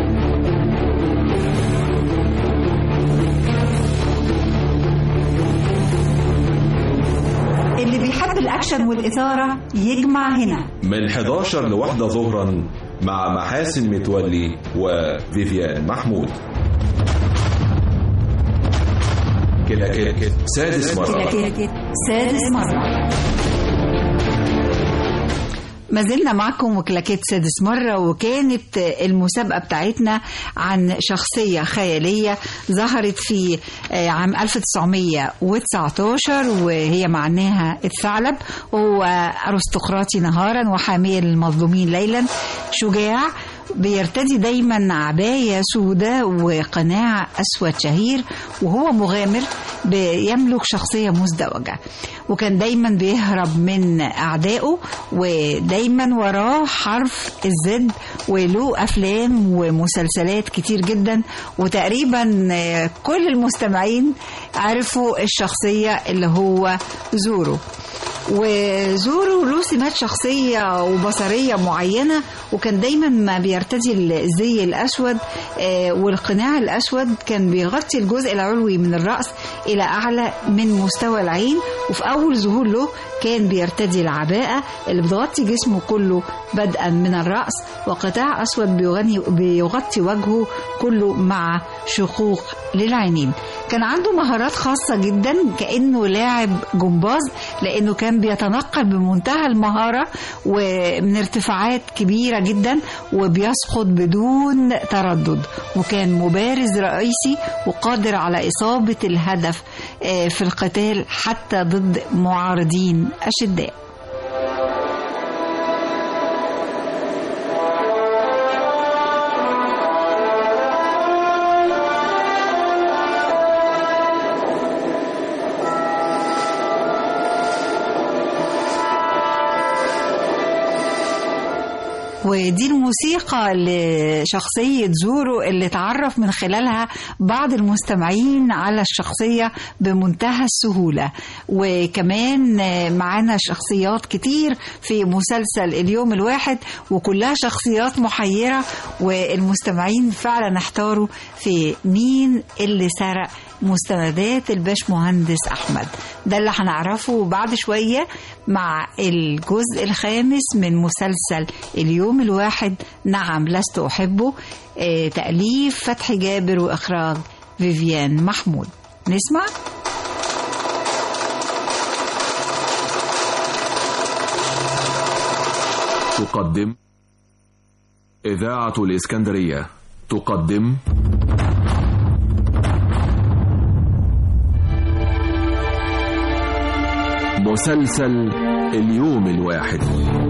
اللي بيحب الاكشن والاثاره يجمع هنا من 11 لواحدة ظهرا مع محاسن متولي وفيفيان محمود كده كده سادس مرة كده سادس مرة ما زلنا معكم وكلاكيت سادس مرة وكانت المسابقة بتاعتنا عن شخصية خيالية ظهرت في آه، عام 1919 وهي معناها الثعلب وهو أرستقراطي نهارا وحامية للمظلومين ليلا شجاع بيرتدي دايما عباية سوداء وقناع أسود شهير وهو مغامر بيملك شخصية مزدوجة وكان دايما بيهرب من أعدائه ودايما وراه حرف الزد وله أفلام ومسلسلات كتير جدا وتقريبا آه، كل المستمعين عرفوا الشخصية اللي هو زورو وزورو له سمات شخصية وبصرية معينة وكان دايما ما بيرتدي الزي الأسود آه، والقناع الأسود كان بيغطي الجزء العلوي من الرأس إلى أعلى من مستوى العين وفي أول ظهور له كان بيرتدي العباءة اللي بتغطي جسمه كله بدءا من الرأس وقطاع أسود بيغني بيغطي وجهه كله مع شقوق للعينين كان عنده مهارات خاصة جدا كأنه لاعب جمباز لأنه كان بيتنقل بمنتهى المهارة ومن ارتفاعات كبيرة جدا وبيسقط بدون تردد وكان مبارز رئيسي وقادر على إصابة الهدف آه، في القتال حتى ضد معارضين أشداء ودي الموسيقى لشخصية زورو اللي تعرف من خلالها بعض المستمعين على الشخصية بمنتهى السهولة وكمان معانا شخصيات كتير في مسلسل اليوم الواحد وكلها شخصيات محيرة والمستمعين فعلا احتاروا في مين اللي سرق مستندات الباش مهندس أحمد ده اللي هنعرفه بعد شوية مع الجزء الخامس من مسلسل اليوم الواحد نعم لست أحبه آه، تأليف فتحي جابر وإخراج فيفيان محمود نسمع تقدم إذاعة الإسكندرية تقدم مسلسل اليوم الواحد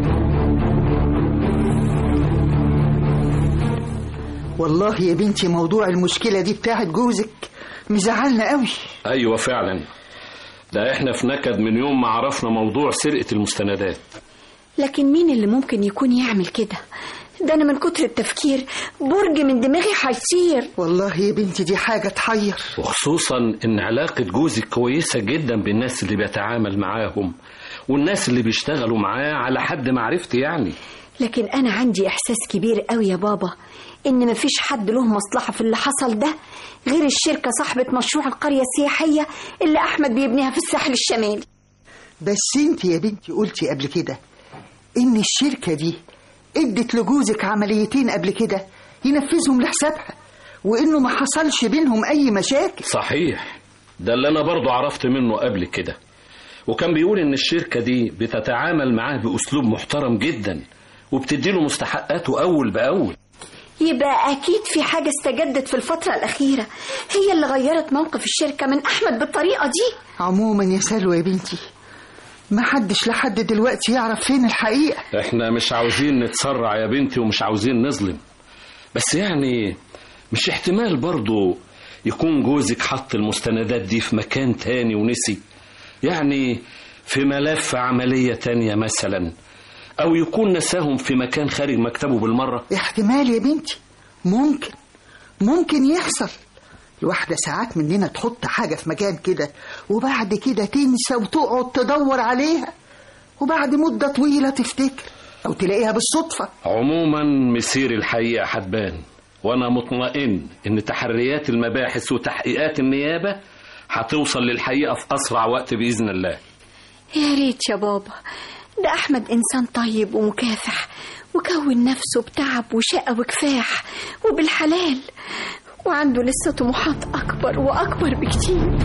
والله يا بنتي موضوع المشكلة دي بتاعت جوزك مزعلنا قوي ايوه فعلا ده احنا في نكد من يوم ما عرفنا موضوع سرقة المستندات لكن مين اللي ممكن يكون يعمل كده ده انا من كتر التفكير برج من دماغي هيطير والله يا بنتي دي حاجة تحير وخصوصا ان علاقة جوزك كويسة جدا بالناس اللي بيتعامل معاهم والناس اللي بيشتغلوا معاه على حد معرفتي يعني لكن انا عندي احساس كبير قوي يا بابا ان مفيش حد له مصلحة في اللي حصل ده غير الشركة صاحبة مشروع القرية السياحية اللي احمد بيبنيها في الساحل الشمالي بس انت يا بنتي قلتي قبل كده ان الشركة دي ادت لجوزك عمليتين قبل كده ينفذهم لحسابها وانه ما حصلش بينهم اي مشاكل صحيح ده اللي انا برضو عرفت منه قبل كده وكان بيقول ان الشركة دي بتتعامل معاه باسلوب محترم جدا وبتديله مستحقاته اول باول يبقى اكيد في حاجة استجدت في الفترة الاخيرة هي اللي غيرت موقف الشركة من احمد بالطريقة دي عموما يا سلوى يا بنتي محدش لحد دلوقتي يعرف فين الحقيقة احنا مش عاوزين نتسرع يا بنتي ومش عاوزين نظلم بس يعني مش احتمال برضو يكون جوزك حط المستندات دي في مكان تاني ونسي يعني في ملف عملية تانية مثلا أو يكون نساهم في مكان خارج مكتبه بالمرة احتمال يا بنتي ممكن ممكن يحصل الواحدة ساعات مننا تحط حاجة في مكان كده وبعد كده تنسى وتقعد تدور عليها وبعد مدة طويلة تفتكر أو تلاقيها بالصدفة عموما مسير الحقيقة هتبان وأنا مطمئن إن تحريات المباحث وتحقيقات النيابة هتوصل للحقيقة في أسرع وقت بإذن الله يا ريت يا بابا ده أحمد إنسان طيب ومكافح وكون نفسه بتعب وشقة وكفاح وبالحلال وعنده لسه طموحات أكبر وأكبر بكتير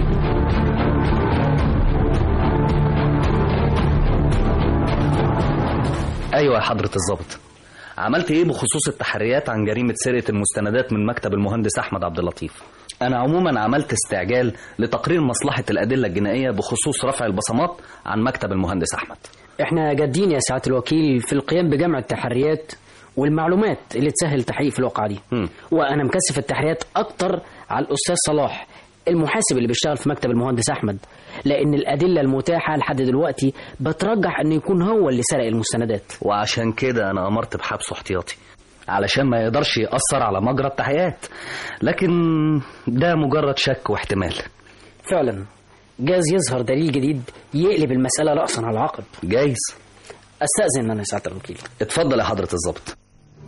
ايوه يا حضرة الضابط عملت ايه بخصوص التحريات عن جريمة سرقة المستندات من مكتب المهندس احمد عبد اللطيف انا عموما عملت استعجال لتقرير مصلحة الادلة الجنائية بخصوص رفع البصمات عن مكتب المهندس احمد احنا جادين يا سعاده الوكيل في القيام بجمع التحريات والمعلومات اللي تسهل التحقيق في الواقعه دي مم. وانا مكثف التحريات اكتر على الاستاذ صلاح المحاسب اللي بيشتغل في مكتب المهندس احمد لان الادله المتاحه لحد دلوقتي بترجح انه يكون هو اللي سرق المستندات وعشان كده انا امرت بحبسه احتياطي علشان ما يقدرش يأثر على مجرى التحقيقات لكن ده مجرد شك واحتمال فعلا جاز يظهر دليل جديد يقلب المساله راسا على عقب جايز استاذن انا يا سعاده الوكيل اتفضل يا حضرة الضابط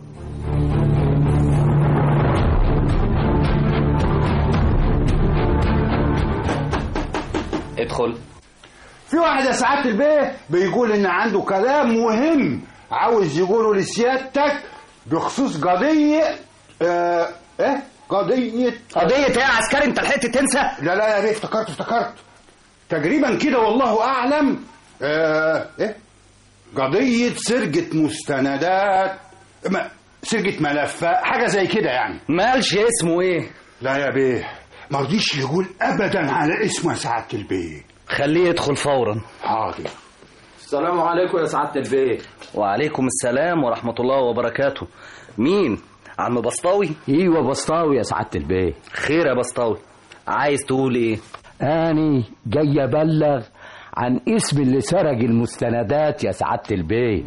ادخل في واحد يا سعاده البيه بيقول ان عنده كلام مهم عاوز يقوله لسيادتك بخصوص قضيه آه ايه قضيه قضية ايه يا عسكري انت لحقت تنسى لا لا يا بيه افتكرت افتكرت تقريبا كده والله اعلم آه ايه قضيه سرقه مستندات ما سرقه ملف حاجه زي كده يعني ما قالش اسمه ايه لا يا بيه ما رضيش يقول ابدا على اسمه يا سعاده البيه خليه يدخل فورا حاضر السلام عليكم يا سعادة البيه وعليكم السلام ورحمة الله وبركاته مين عم بسطاوي ايوه بسطاوي يا سعاده البيه خير يا بسطاوي عايز تقول ايه اني جاي ابلغ عن اسم اللي سرق المستندات يا سعاده البيه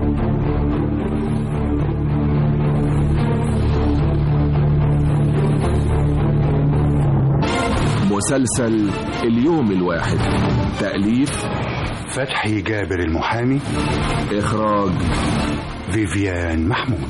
مسلسل اليوم الواحد تأليف فتحي جابر المحامي إخراج فيفيان محمود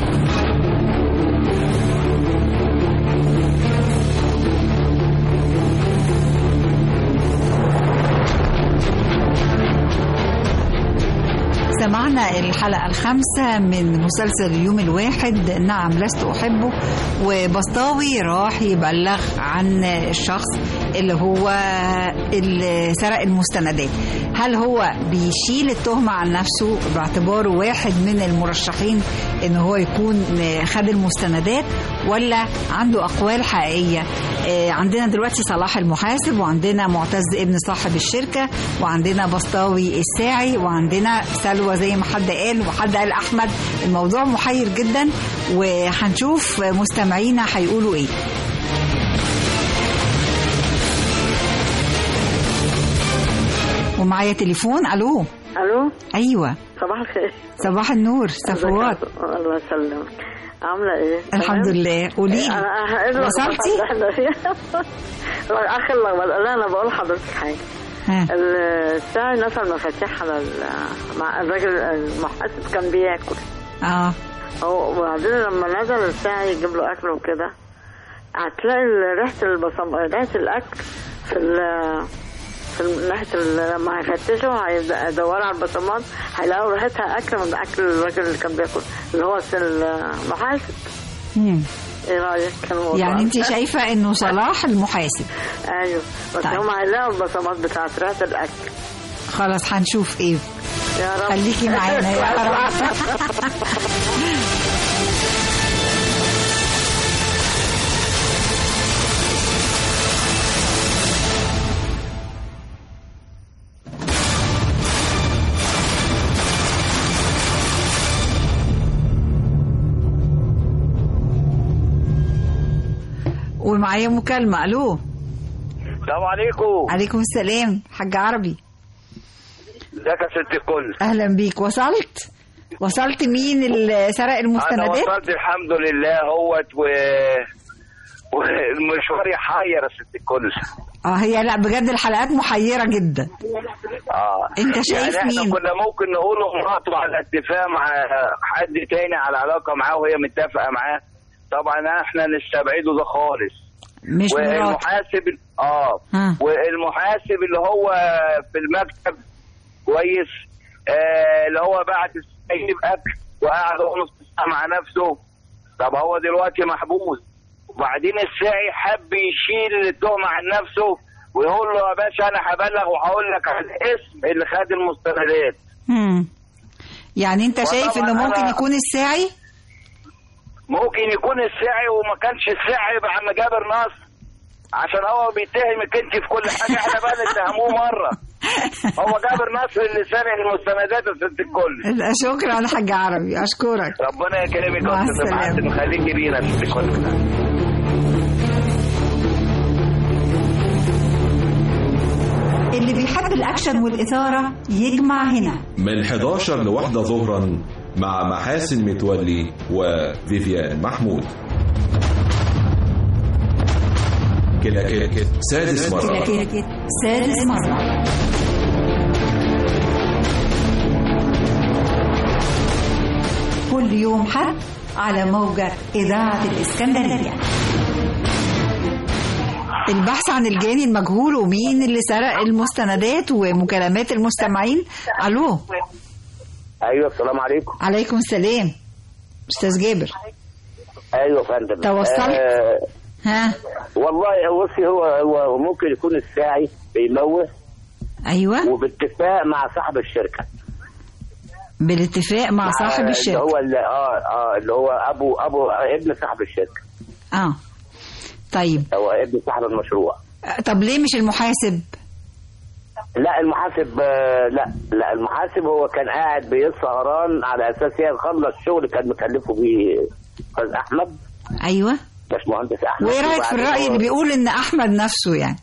سمعنا الحلقة الخامسة من مسلسل اليوم الواحد نعم لست أحبه وبسطاوي راح يبلغ عن الشخص اللي هو اللي سرق المستندات هل هو بيشيل التهمة عن نفسه باعتباره واحد من المرشحين ان هو يكون خد المستندات ولا عنده أقوال حقيقية آه، عندنا دلوقتي صلاح المحاسب وعندنا معتز ابن صاحب الشركة وعندنا بسطاوي الساعي وعندنا سلوى زي ما حد قال وحد قال أحمد الموضوع محير جدا وهنشوف مستمعينا هيقولوا ايه ومعايا تليفون الو الو ايوه صباح الخير صباح النور صفوات الله يسلمك عامله ايه الحمد تمام؟ لله قولي لي انا هقول لك وصلتي؟ اللي احنا فيها اخر لخبطه لا انا بقول لحضرتك حاجه ها. الساعة نسى المفاتيح على ال- مع الراجل المحاسب كان بياكل اه هو وبعدين لما نزل الساعي يجيب له اكل وكده هتلاقي ريحة البصم ريحة الاكل في ال في ال- ناحية ال- لما هيفتشوا هيبدأ يدوروا على البصمات هيلاقوا ريحتها اكل من اكل الراجل اللي كان بياكل اللي هو المحاسب مم. ايه رايك كان الموضوع يعني انت ده؟ شايفه انه صلاح المحاسب ايوه بس طيب. هم هيلاقوا البصمات بتاعت ريحة الاكل خلاص هنشوف ايه يا رب خليكي معانا يا رب ومعايا مكالمة ألو السلام عليكم عليكم السلام حاج عربي ازيك يا ست الكل أهلا بيك وصلت وصلت مين اللي سرق انا المستندات وصلت الحمد لله هوت و والمشوار يحير يا ست الكل اه هي لا بجد الحلقات محيرة جدا اه انت شايف يعني احنا مين؟ كنا ممكن نقول مراته على اتفاق مع حد تاني على علاقه معاه وهي متفقه معاه طبعا احنا نستبعده ده خالص مش مراته والمحاسب اه ها. والمحاسب اللي هو في المكتب كويس آه اللي هو بعت يجيب اكل وقعد هو نص ساعه مع نفسه طب هو دلوقتي محبوس وبعدين الساعي حب يشيل التهمه عن نفسه ويقول له يا باشا انا هبلغ وهقول لك على الاسم اللي خد المستندات مم. يعني انت شايف انه وطبعاً ممكن أنا- يكون الساعي ممكن يكون الساعي وما كانش الساعي يبقى عم جابر نصر عشان هو بيتهمك انت في كل حاجه احنا بقى نتهموه مره هو جابر نصر اللي سرق المستندات يا ست الكل لا شكرا حاج عربي اشكرك ربنا يكرمك مع يا استاذ السلامة. محسن ويخليكي بينا يا ست الكل اللي بيحب الاكشن والاثاره يجمع هنا من 11 لواحدة ظهرا مع محاسن متولي وفيفيان محمود كلاكيت سادس مرة كلاكيت سادس مرة كل يوم حد على موجة إذاعة الإسكندرية البحث عن الجاني المجهول ومين اللي سرق المستندات ومكالمات المستمعين ألو ايوه السلام عليكم عليكم السلام أستاذ جابر ايوه يا فندم توصلت؟ آه ها والله بصي هو هو ممكن يكون الساعي بيموه أيوة وباتفاق مع صاحب الشركه بالاتفاق مع صاحب اللي الشركة هو اللي اه اه اللي هو ابو ابو ابن صاحب الشركه اه طيب هو ابن صاحب المشروع طب ليه مش المحاسب لا المحاسب آه، لا لا المحاسب هو كان قاعد بيسهران على اساس يخلص شغل كان مكلفه بيه استاذ احمد ايوه باشمهندس احمد وايه رايك في وبعدين الراي هو- اللي بيقول ان احمد نفسه يعني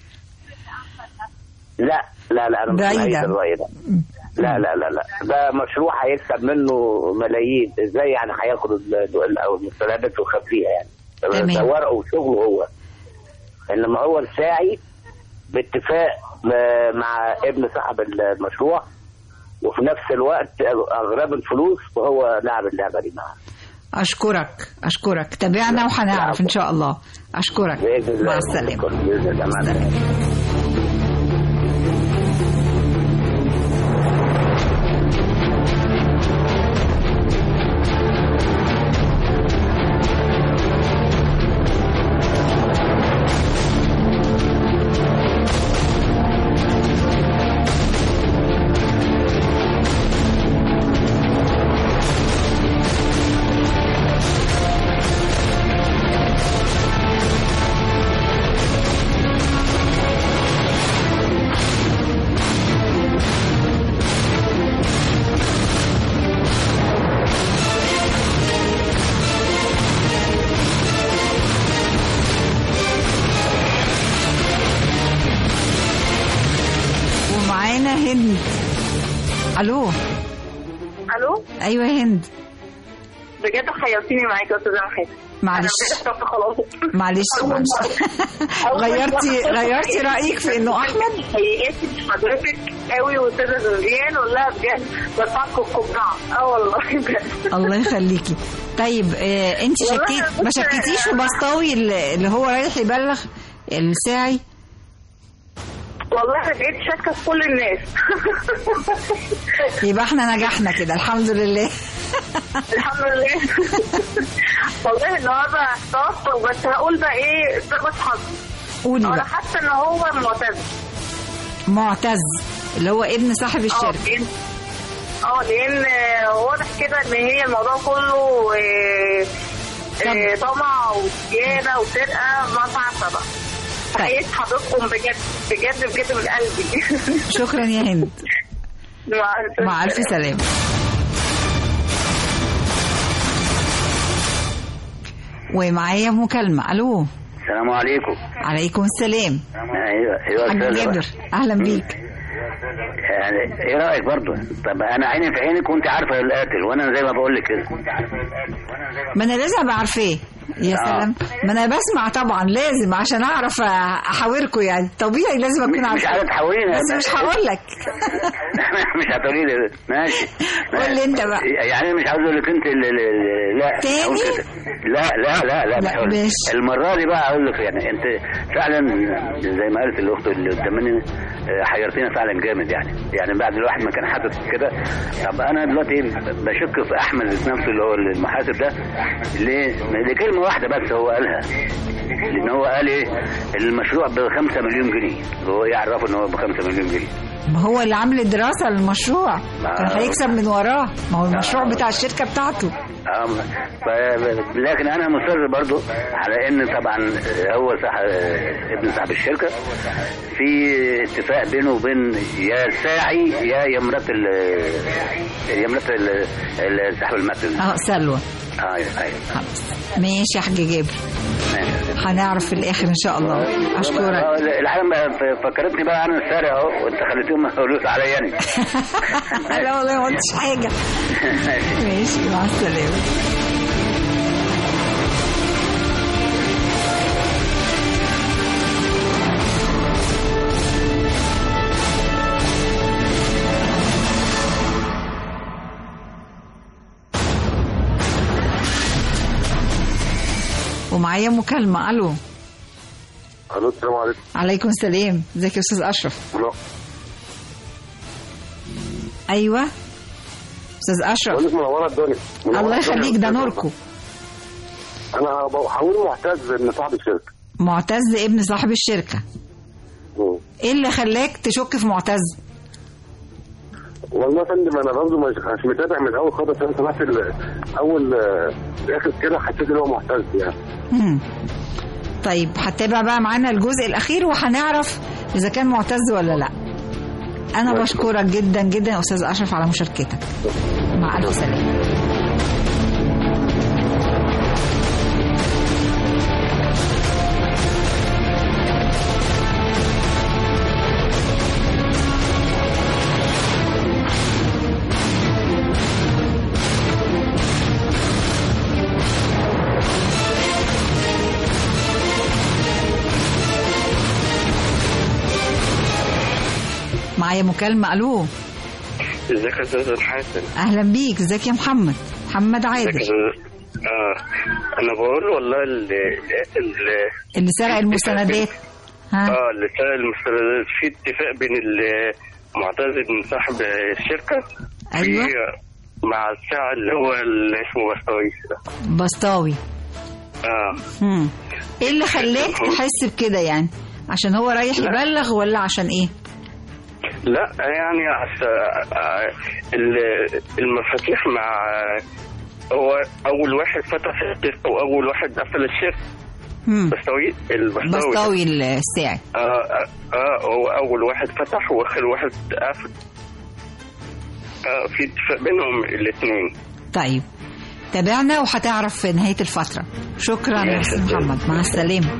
لا لا لا انا مش بعيداً. بعيد الراي ده لا لا لا لا ده مشروع هيكسب منه ملايين ازاي يعني هياخد ال- ال- او المستندات ويخبيها يعني تمام. ده ورقه وشغله هو انما هو الساعي باتفاق م- مع ابن صاحب المشروع وفي نفس الوقت اغراب الفلوس وهو لعب اللعبه دي معاه اشكرك اشكرك تابعنا وهنعرف ان شاء الله اشكرك باذن الله مع السلامه باذن الله مع السلامه ومعانا هند الو الو ايوه يا هند بجد حيرتيني معاكي يا استاذه محاسن معلش. أنا بجد خفت خلاص معلش أول معلش مرة. أول غيرتي مرة. غيرتي رايك في انه احمد حقيقتي حضرتك قوي واستاذه زوزيان والله بجد برفعكم القبعه اه والله بجد الله يخليكي طيب آه انت والله شكيت بص- ما شكيتيش في بسطاوي اللي اللي هو رايح يبلغ الساعي والله انا بقيت شاكه في كل الناس يبقى احنا نجحنا كده الحمد لله الحمد لله والله النهارده احتفظت بس هقول بقى ايه ضربة حظ قولي انا بقى حاسه ان هو معتز معتز اللي هو ابن صاحب اه الشركه لان اه لان واضح كده ان هي الموضوع كله آه، آه، طمع وخيانه وسرقه ما عارفه بقى حقيقة حضرتكم بجد بجد بجد من قلبي شكرا يا هند مع مع الف سلامه ومعايا مكالمه الو السلام عليكم عليكم السلام ايوه ايوه حاج أستاذة جابر اهلا بيك يعني ايه رايك برضو طب انا عيني في عينك وانت عارفه القاتل وانا زي ما بقول لك كده ما انا لازم ابقى عارفاه يا آه. سلام ما انا بسمع طبعا لازم عشان اعرف احاوركم يعني طبيعي لازم اكون مش عارفه عارف تحاوريني بس مش هقول لك مش هتقولي لي ماشي قول لي انت بقى يعني مش عاوز اقول لك انت ال- ال- ال- لا تاني؟ أقول كده. لا لا لا لا, لا، مش هقول. ماشي. المره دي بقى اقول لك يعني انت فعلا زي ما قالت الاخت اللي قدامنا آه، حيرتينا فعلا جامد يعني يعني بعد الواحد ما كان حاطط كده طب انا دلوقتي بشك في احمد ذات نفسه اللي هو المحاسب ده ليه؟ لكلمه واحده بس هو قالها لان هو قال ايه المشروع ب 5 مليون جنيه هو يعرف ان هو ب 5 مليون جنيه ما هو اللي عامل دراسه للمشروع كان آه. هيكسب من وراه ما هو المشروع بتاع الشركه بتاعته آه، ف- لكن انا مصر برضو على ان طبعا هو صح ابن صاحب الشركه في اتفاق بينه وبين يا ساعي يا يا مرات ال يا مرات ال- ال- صاحب المكتب اه سلوى اه ايوه خلاص ماشي يا حاج جابر ماشي. هنعرف في الاخر ان شاء الله اشكرك آه، العالم بقى ف- فكرتني بقى انا السارق اهو وانت خليتهم يقولوا عليا انا لا والله ما قلتش حاجه ماشي مع السلامه ومعايا مكالمة ألو الو السلام عليكم عليكم السلام ازيك يا أستاذ أشرف لا أيوة أستاذ أشرف بقول لك منوره الدنيا منورة الله الدنيا يخليك ده أستاذ نوركم انا بحاول معتز ان صاحب الشركه معتز ابن صاحب الشركة مم. ايه اللي خلاك تشك في معتز والله يا فندم انا برضه مش مش متابع من الاول خالص انا سمعت ال- اول آه، اخر كده حسيت ان هو معتز يعني مم. طيب هتتابع بقى معانا الجزء الأخير وهنعرف إذا كان معتز ولا لا أنا بشكرك جدا جدا يا أستاذ أشرف على مشاركتك مع ألف سلامة معايا مكالمة ألو ازيك يا استاذ حسن أهلا بيك ازيك يا محمد محمد ازيك عادل يا أستاذ- اه انا بقول والله ال ال اللي سرق المستندات ها اه اللي سرق المستندات في اتفاق بين المعتز بن صاحب الشركه أيوة. في مع الساعة اللي هو اللي اسمه بسطوي ده بسطاوي اه مم. ايه اللي خلاك تحس بكده يعني عشان هو رايح يبلغ ولا عشان ايه لا يعني عس- آه، ال- المفاتيح مع هو اول واحد فتح الشركه واول واحد قفل الشركه مم. بسطوي البسطوي بسطاوي الساعي اه اه آه، هو اول واحد فتح واخر واحد قفل آه في اتفاق بينهم الاثنين طيب تابعنا وهتعرف في نهاية الفترة شكرا يا ماشي. أستاذ محمد مع السلامة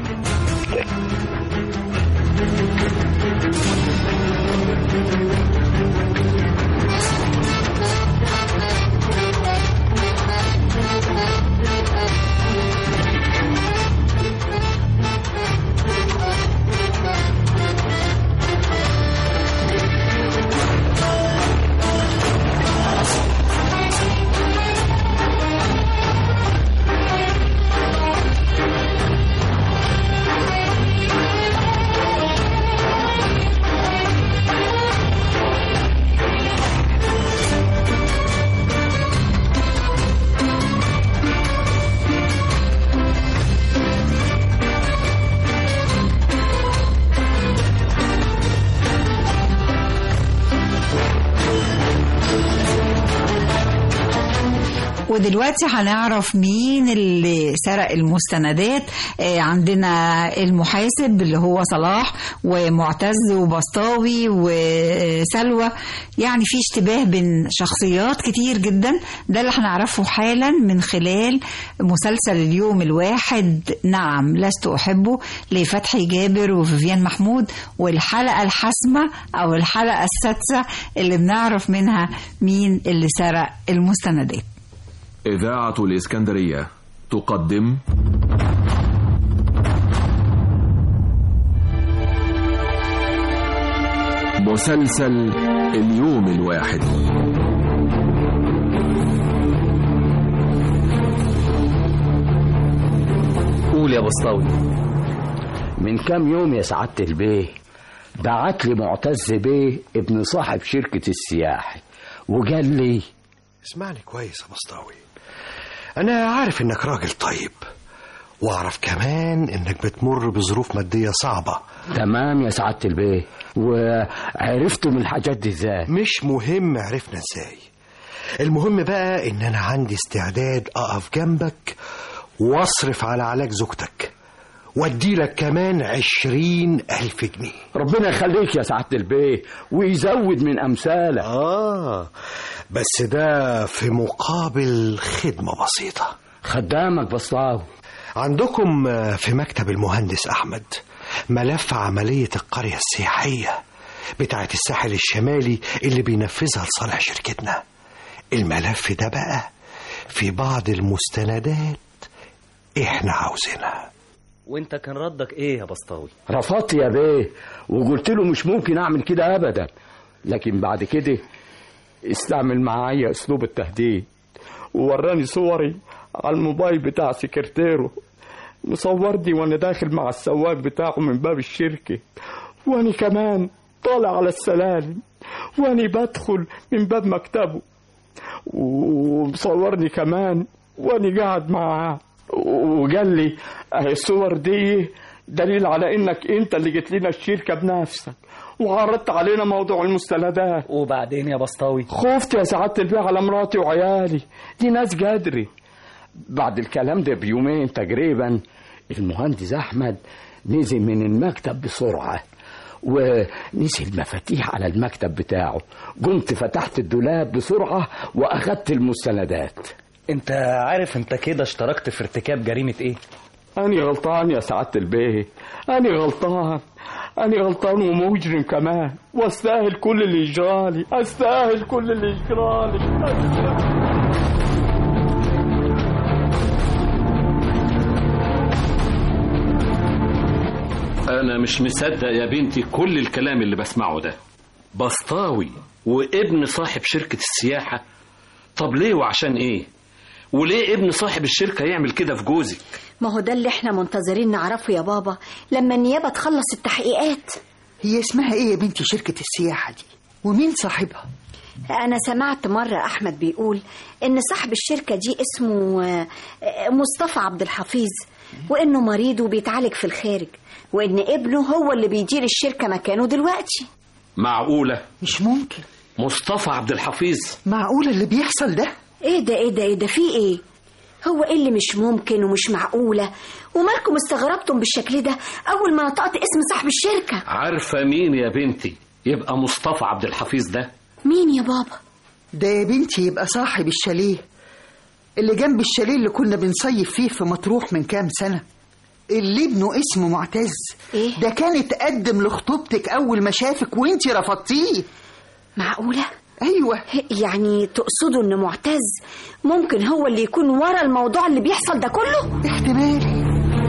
ودلوقتي هنعرف مين اللي سرق المستندات آه، عندنا المحاسب اللي هو صلاح ومعتز وبسطاوي وسلوى يعني في اشتباه بين شخصيات كتير جدا ده اللي هنعرفه حالا من خلال مسلسل اليوم الواحد نعم لست أحبه لفتحي جابر وفيفيان محمود والحلقة الحاسمة أو الحلقة السادسة اللي بنعرف منها مين اللي سرق المستندات إذاعة الإسكندرية تقدم مسلسل اليوم الواحد قول يا بسطاوي من كام يوم يا سعادة البيه بعت لي معتز بيه ابن صاحب شركة السياحي وقال لي اسمعني كويس يا بسطاوي انا عارف انك راجل طيب واعرف كمان انك بتمر بظروف مادية صعبة تمام يا سعادة البيه وعرفتوا من الحاجات دي ازاي مش مهم عرفنا ازاي المهم بقى ان انا عندي استعداد اقف جنبك واصرف على علاج زوجتك واديلك كمان عشرين ألف جنيه ربنا يخليك يا سعادة البيه ويزود من أمثالك آه بس ده في مقابل خدمة بسيطة خدامك بسطاوي عندكم في مكتب المهندس أحمد ملف عملية القرية السياحية بتاعة الساحل الشمالي اللي بينفذها لصالح شركتنا الملف ده بقى في بعض المستندات احنا عاوزينها وانت كان ردك ايه يا بسطاوي رفضت يا بيه وقلت له مش ممكن اعمل كده ابدا لكن بعد كده استعمل معايا اسلوب التهديد ووراني صوري على الموبايل بتاع سكرتيره مصورني وانا داخل مع السواق بتاعه من باب الشركة وانا كمان طالع على السلالم وانا بدخل من باب مكتبه ومصورني كمان وانا قاعد معاه وقال لي اهي الصور دي دليل على انك انت اللي جيت لنا الشركه بنفسك وعرضت علينا موضوع المستندات وبعدين يا بسطاوي خفت يا سعاده البيع على مراتي وعيالي دي ناس قادري بعد الكلام ده بيومين تقريبا المهندس احمد نزل من المكتب بسرعه ونسي المفاتيح على المكتب بتاعه قمت فتحت الدولاب بسرعه واخدت المستندات انت عارف انت كده اشتركت في ارتكاب جريمة ايه أنا غلطان يا سعادة البيه أنا غلطان أنا غلطان ومجرم كمان واستاهل كل اللي يجرالي أستاهل كل اللي يجرالي أستاهل. انا مش مصدق يا بنتي كل الكلام اللي بسمعه ده بسطاوي وابن صاحب شركة السياحة طب ليه وعشان ايه وليه ابن صاحب الشركة يعمل كده في جوزك ما هو ده اللي احنا منتظرين نعرفه يا بابا لما النيابة تخلص التحقيقات هي اسمها ايه يا بنتي شركة السياحة دي ومين صاحبها أنا سمعت مرة أحمد بيقول إن صاحب الشركة دي اسمه آه، آه، مصطفى عبد الحفيظ وإنه مريض وبيتعالج في الخارج وإن ابنه هو اللي بيدير الشركة مكانه دلوقتي معقولة مش ممكن مصطفى عبد الحفيظ معقولة اللي بيحصل ده إيه ده إيه ده إيه ده في إيه هو إيه اللي مش ممكن ومش معقولة ومالكم استغربتم بالشكل ده أول ما نطقت اسم صاحب الشركة عارفة مين يا بنتي يبقى مصطفى عبد الحفيظ ده مين يا بابا ده يا بنتي يبقى صاحب الشاليه اللي جنب الشاليه اللي كنا بنصيف فيه في مطروح من كام سنة اللي ابنه اسمه معتز إيه؟ ده كان اتقدم لخطوبتك أول ما شافك وانتي رفضتيه معقولة؟ أيوة يعني تقصدوا إن معتز ممكن هو اللي يكون ورا الموضوع اللي بيحصل ده كله؟ احتمال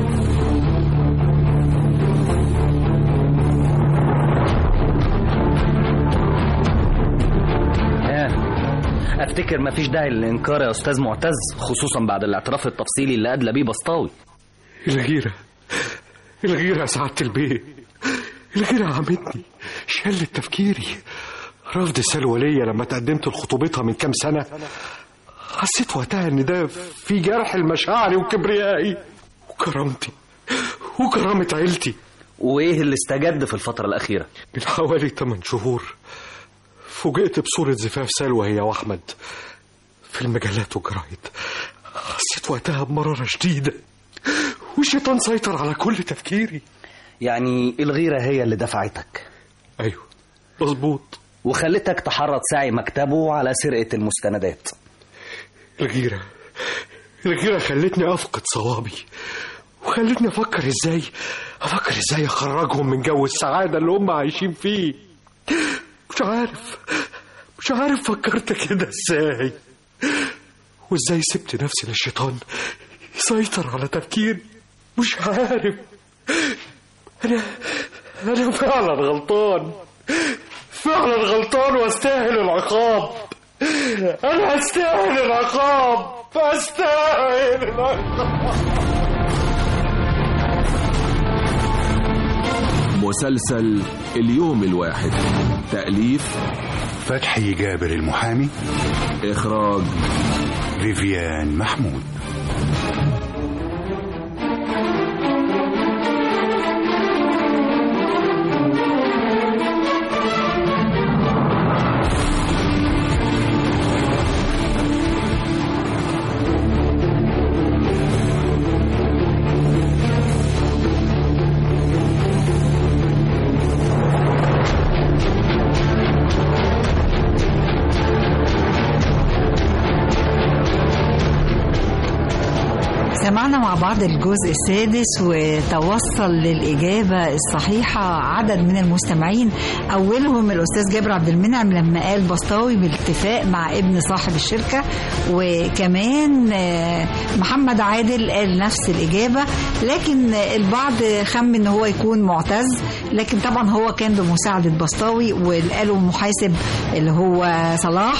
آه. افتكر مفيش داعي للانكار يا استاذ معتز خصوصا بعد الاعتراف التفصيلي اللي ادلى بيه بسطاوي الغيرة الغيرة يا سعادة البيه الغيرة عمتني شلت تفكيري رفض سلوى ليا لما تقدمت لخطوبتها من كام سنة حسيت وقتها ان ده في جرح المشاعر وكبريائي وكرامتي وكرامة عيلتي وايه اللي استجد في الفترة الأخيرة من حوالي 8 شهور فوجئت بصورة زفاف سلوى هي وأحمد في المجلات والجرايد حسيت وقتها بمرارة شديدة والشيطان سيطر على كل تفكيري يعني الغيرة هي اللي دفعتك أيوه مظبوط وخلتك تحرض سعي مكتبه على سرقة المستندات الغيرة الغيرة خلتني أفقد صوابي وخلتني أفكر إزاي أفكر إزاي أخرجهم من جو السعادة اللي هم عايشين فيه مش عارف مش عارف فكرت كده إزاي وإزاي سبت نفسي للشيطان يسيطر على تفكيري مش عارف أنا أنا فعلا غلطان فعلا غلطان واستاهل العقاب أنا أستاهل العقاب أستاهل العقاب مسلسل اليوم الواحد تأليف فتحي جابر المحامي إخراج فيفيان محمود سمعنا مع بعض الجزء السادس وتوصل للإجابة الصحيحة عدد من المستمعين أولهم الأستاذ جابر عبد المنعم لما قال بسطاوي بالاتفاق مع ابن صاحب الشركة وكمان آه، محمد عادل قال نفس الإجابة لكن البعض خم إن هو يكون معتز لكن طبعا هو كان بمساعدة بسطاوي وقالوا محاسب اللي هو صلاح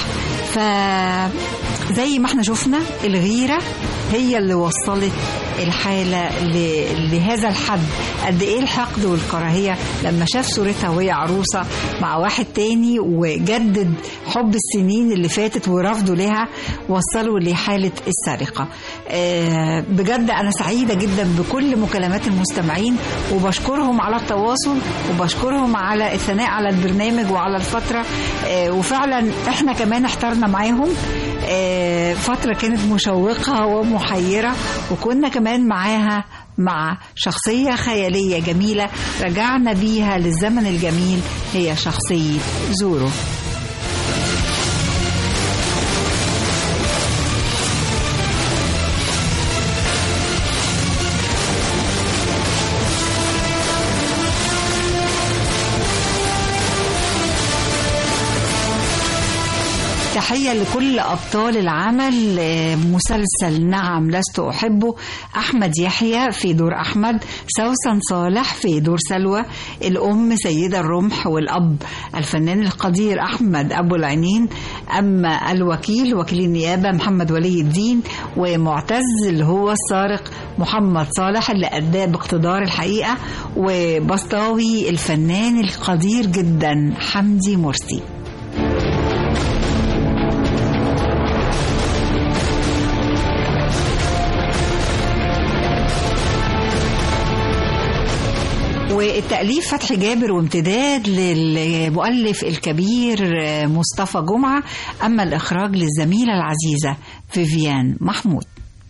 فزي ما احنا شفنا الغيرة هي اللي وصلت الحالة ل- لهذا الحد قد ايه الحقد والكراهية لما شاف صورتها وهي عروسة مع واحد تاني وجدد حب السنين اللي فاتت ورفضه لها وصلوا لحالة السرقة آه، بجد أنا سعيدة جدا بكل مكالمات المستمعين وبشكرهم على التواصل وبشكرهم على الثناء على البرنامج وعلى الفترة آه، وفعلا احنا كمان احترنا معاهم آه، فترة كانت مشوقة ومحيرة وكنا كمان معاها مع شخصية خيالية جميلة رجعنا بيها للزمن الجميل هي شخصية زورو تحية لكل أبطال العمل آه، مسلسل نعم لست أحبه أحمد يحيى في دور أحمد سوسن صالح في دور سلوى الأم سيدة الرمح والأب الفنان القدير أحمد أبو العينين أما الوكيل وكيل النيابة محمد ولي الدين ومعتز اللي هو السارق محمد صالح اللي أداه باقتدار الحقيقة وبسطاوي الفنان القدير جدا حمدي مرسي والتأليف فتحي جابر وامتداد للمؤلف الكبير مصطفى جمعة أما الإخراج للزميلة العزيزة فيفيان محمود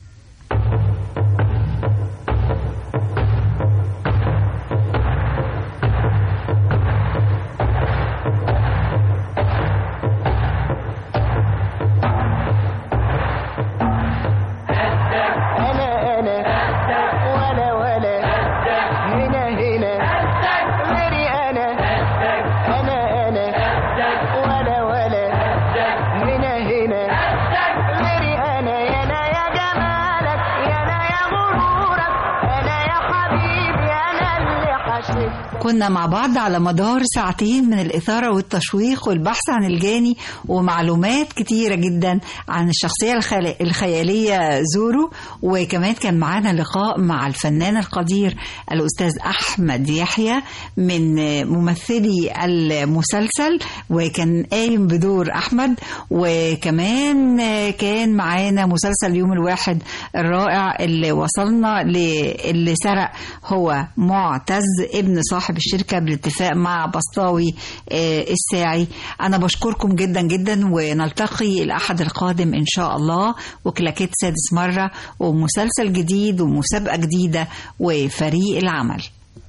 أنا أنا ولا ولا هنا هنا غيري أنا أنا أنا ولا ولا هنا هنا غيري أنا يا أنا يا جمالك يا أنا يا غرورك أنا يا حبيبي أنا اللي حشفت كنا مع بعض على مدار ساعتين من الإثارة والتشويق والبحث عن الجاني ومعلومات كتيرة جدا عن الشخصية الخل- الخيالية زورو وكمان كان معانا لقاء مع الفنان القدير الأستاذ أحمد يحيى من ممثلي المسلسل وكان قايم بدور أحمد وكمان كان معانا مسلسل يوم الواحد الرائع اللي وصلنا ل- اللي سرق هو معتز ابن صاحب صاحب الشركة بالاتفاق مع بسطاوي آه، الساعي أنا بشكركم جدا جدا ونلتقي الأحد القادم إن شاء الله وكلاكيت سادس مرة ومسلسل جديد ومسابقة جديدة وفريق العمل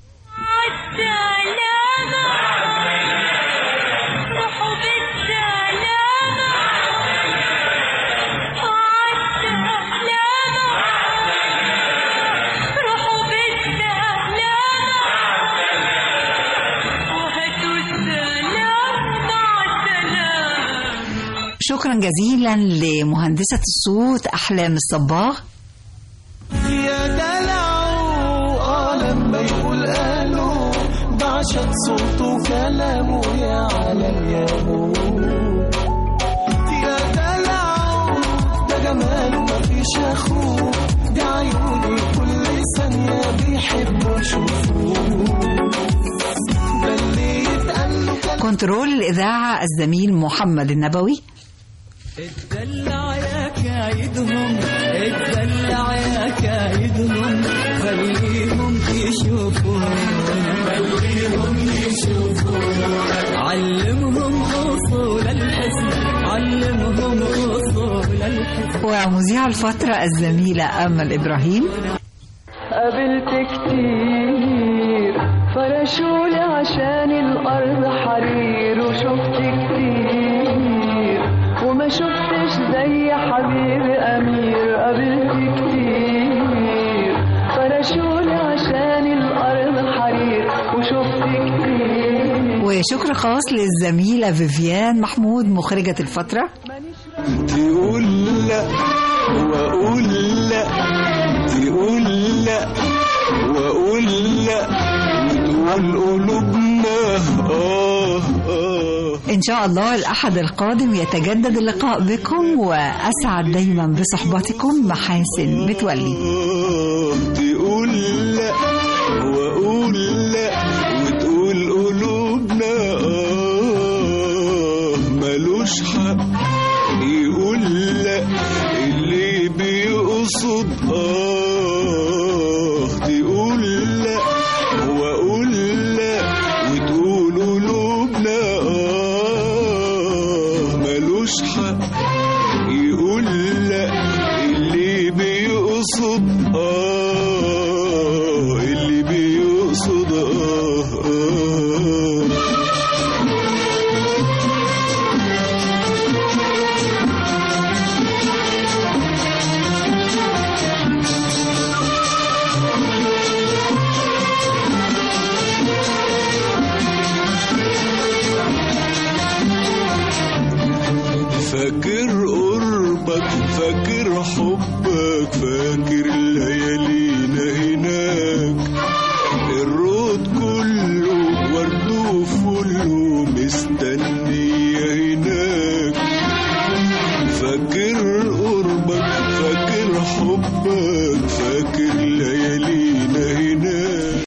شكرا جزيلا لمهندسة الصوت أحلام الصباغ يا دلعو اه لما يقول قالوا بعشق صوته وكلامه يا عالم يا هو يا دلعو ده جماله مفيش اخوه ده عيوني كل ثانية بيحبوا يشوفوه ده اللي يتقال له كلام كنترول الإذاعة الزميل محمد النبوي اتدلع يا كايدهم اتدلع يا كايدهم خليهم يشوفون خليهم يشوفون علمهم اصول الحزن علمهم اصول الحزن ومذيع الفترة الزميلة أمل إبراهيم قابلت كتير فرشولي عشان الأرض حرير وشفت كتير وما شفتش زي حبيبي أمير قابلت كتير فرشولي عشان الأرض حرير وشفت كتير وشكر خاص للزميلة فيفيان محمود مخرجة الفترة تقول لا واقول لا تقول لا واقول لا وتقول قلوبنا اه اه إن شاء الله الأحد القادم يتجدد اللقاء بكم وأسعد دايما بصحبتكم محاسن متولي تقول لا واقول لا وتقول قلوبنا اه ملوش حق يقول لا اللي بيقصد اه تقول لا واقول لا وتقول قلوبنا اه ملوش حق يقول لا اللي بيقصد اه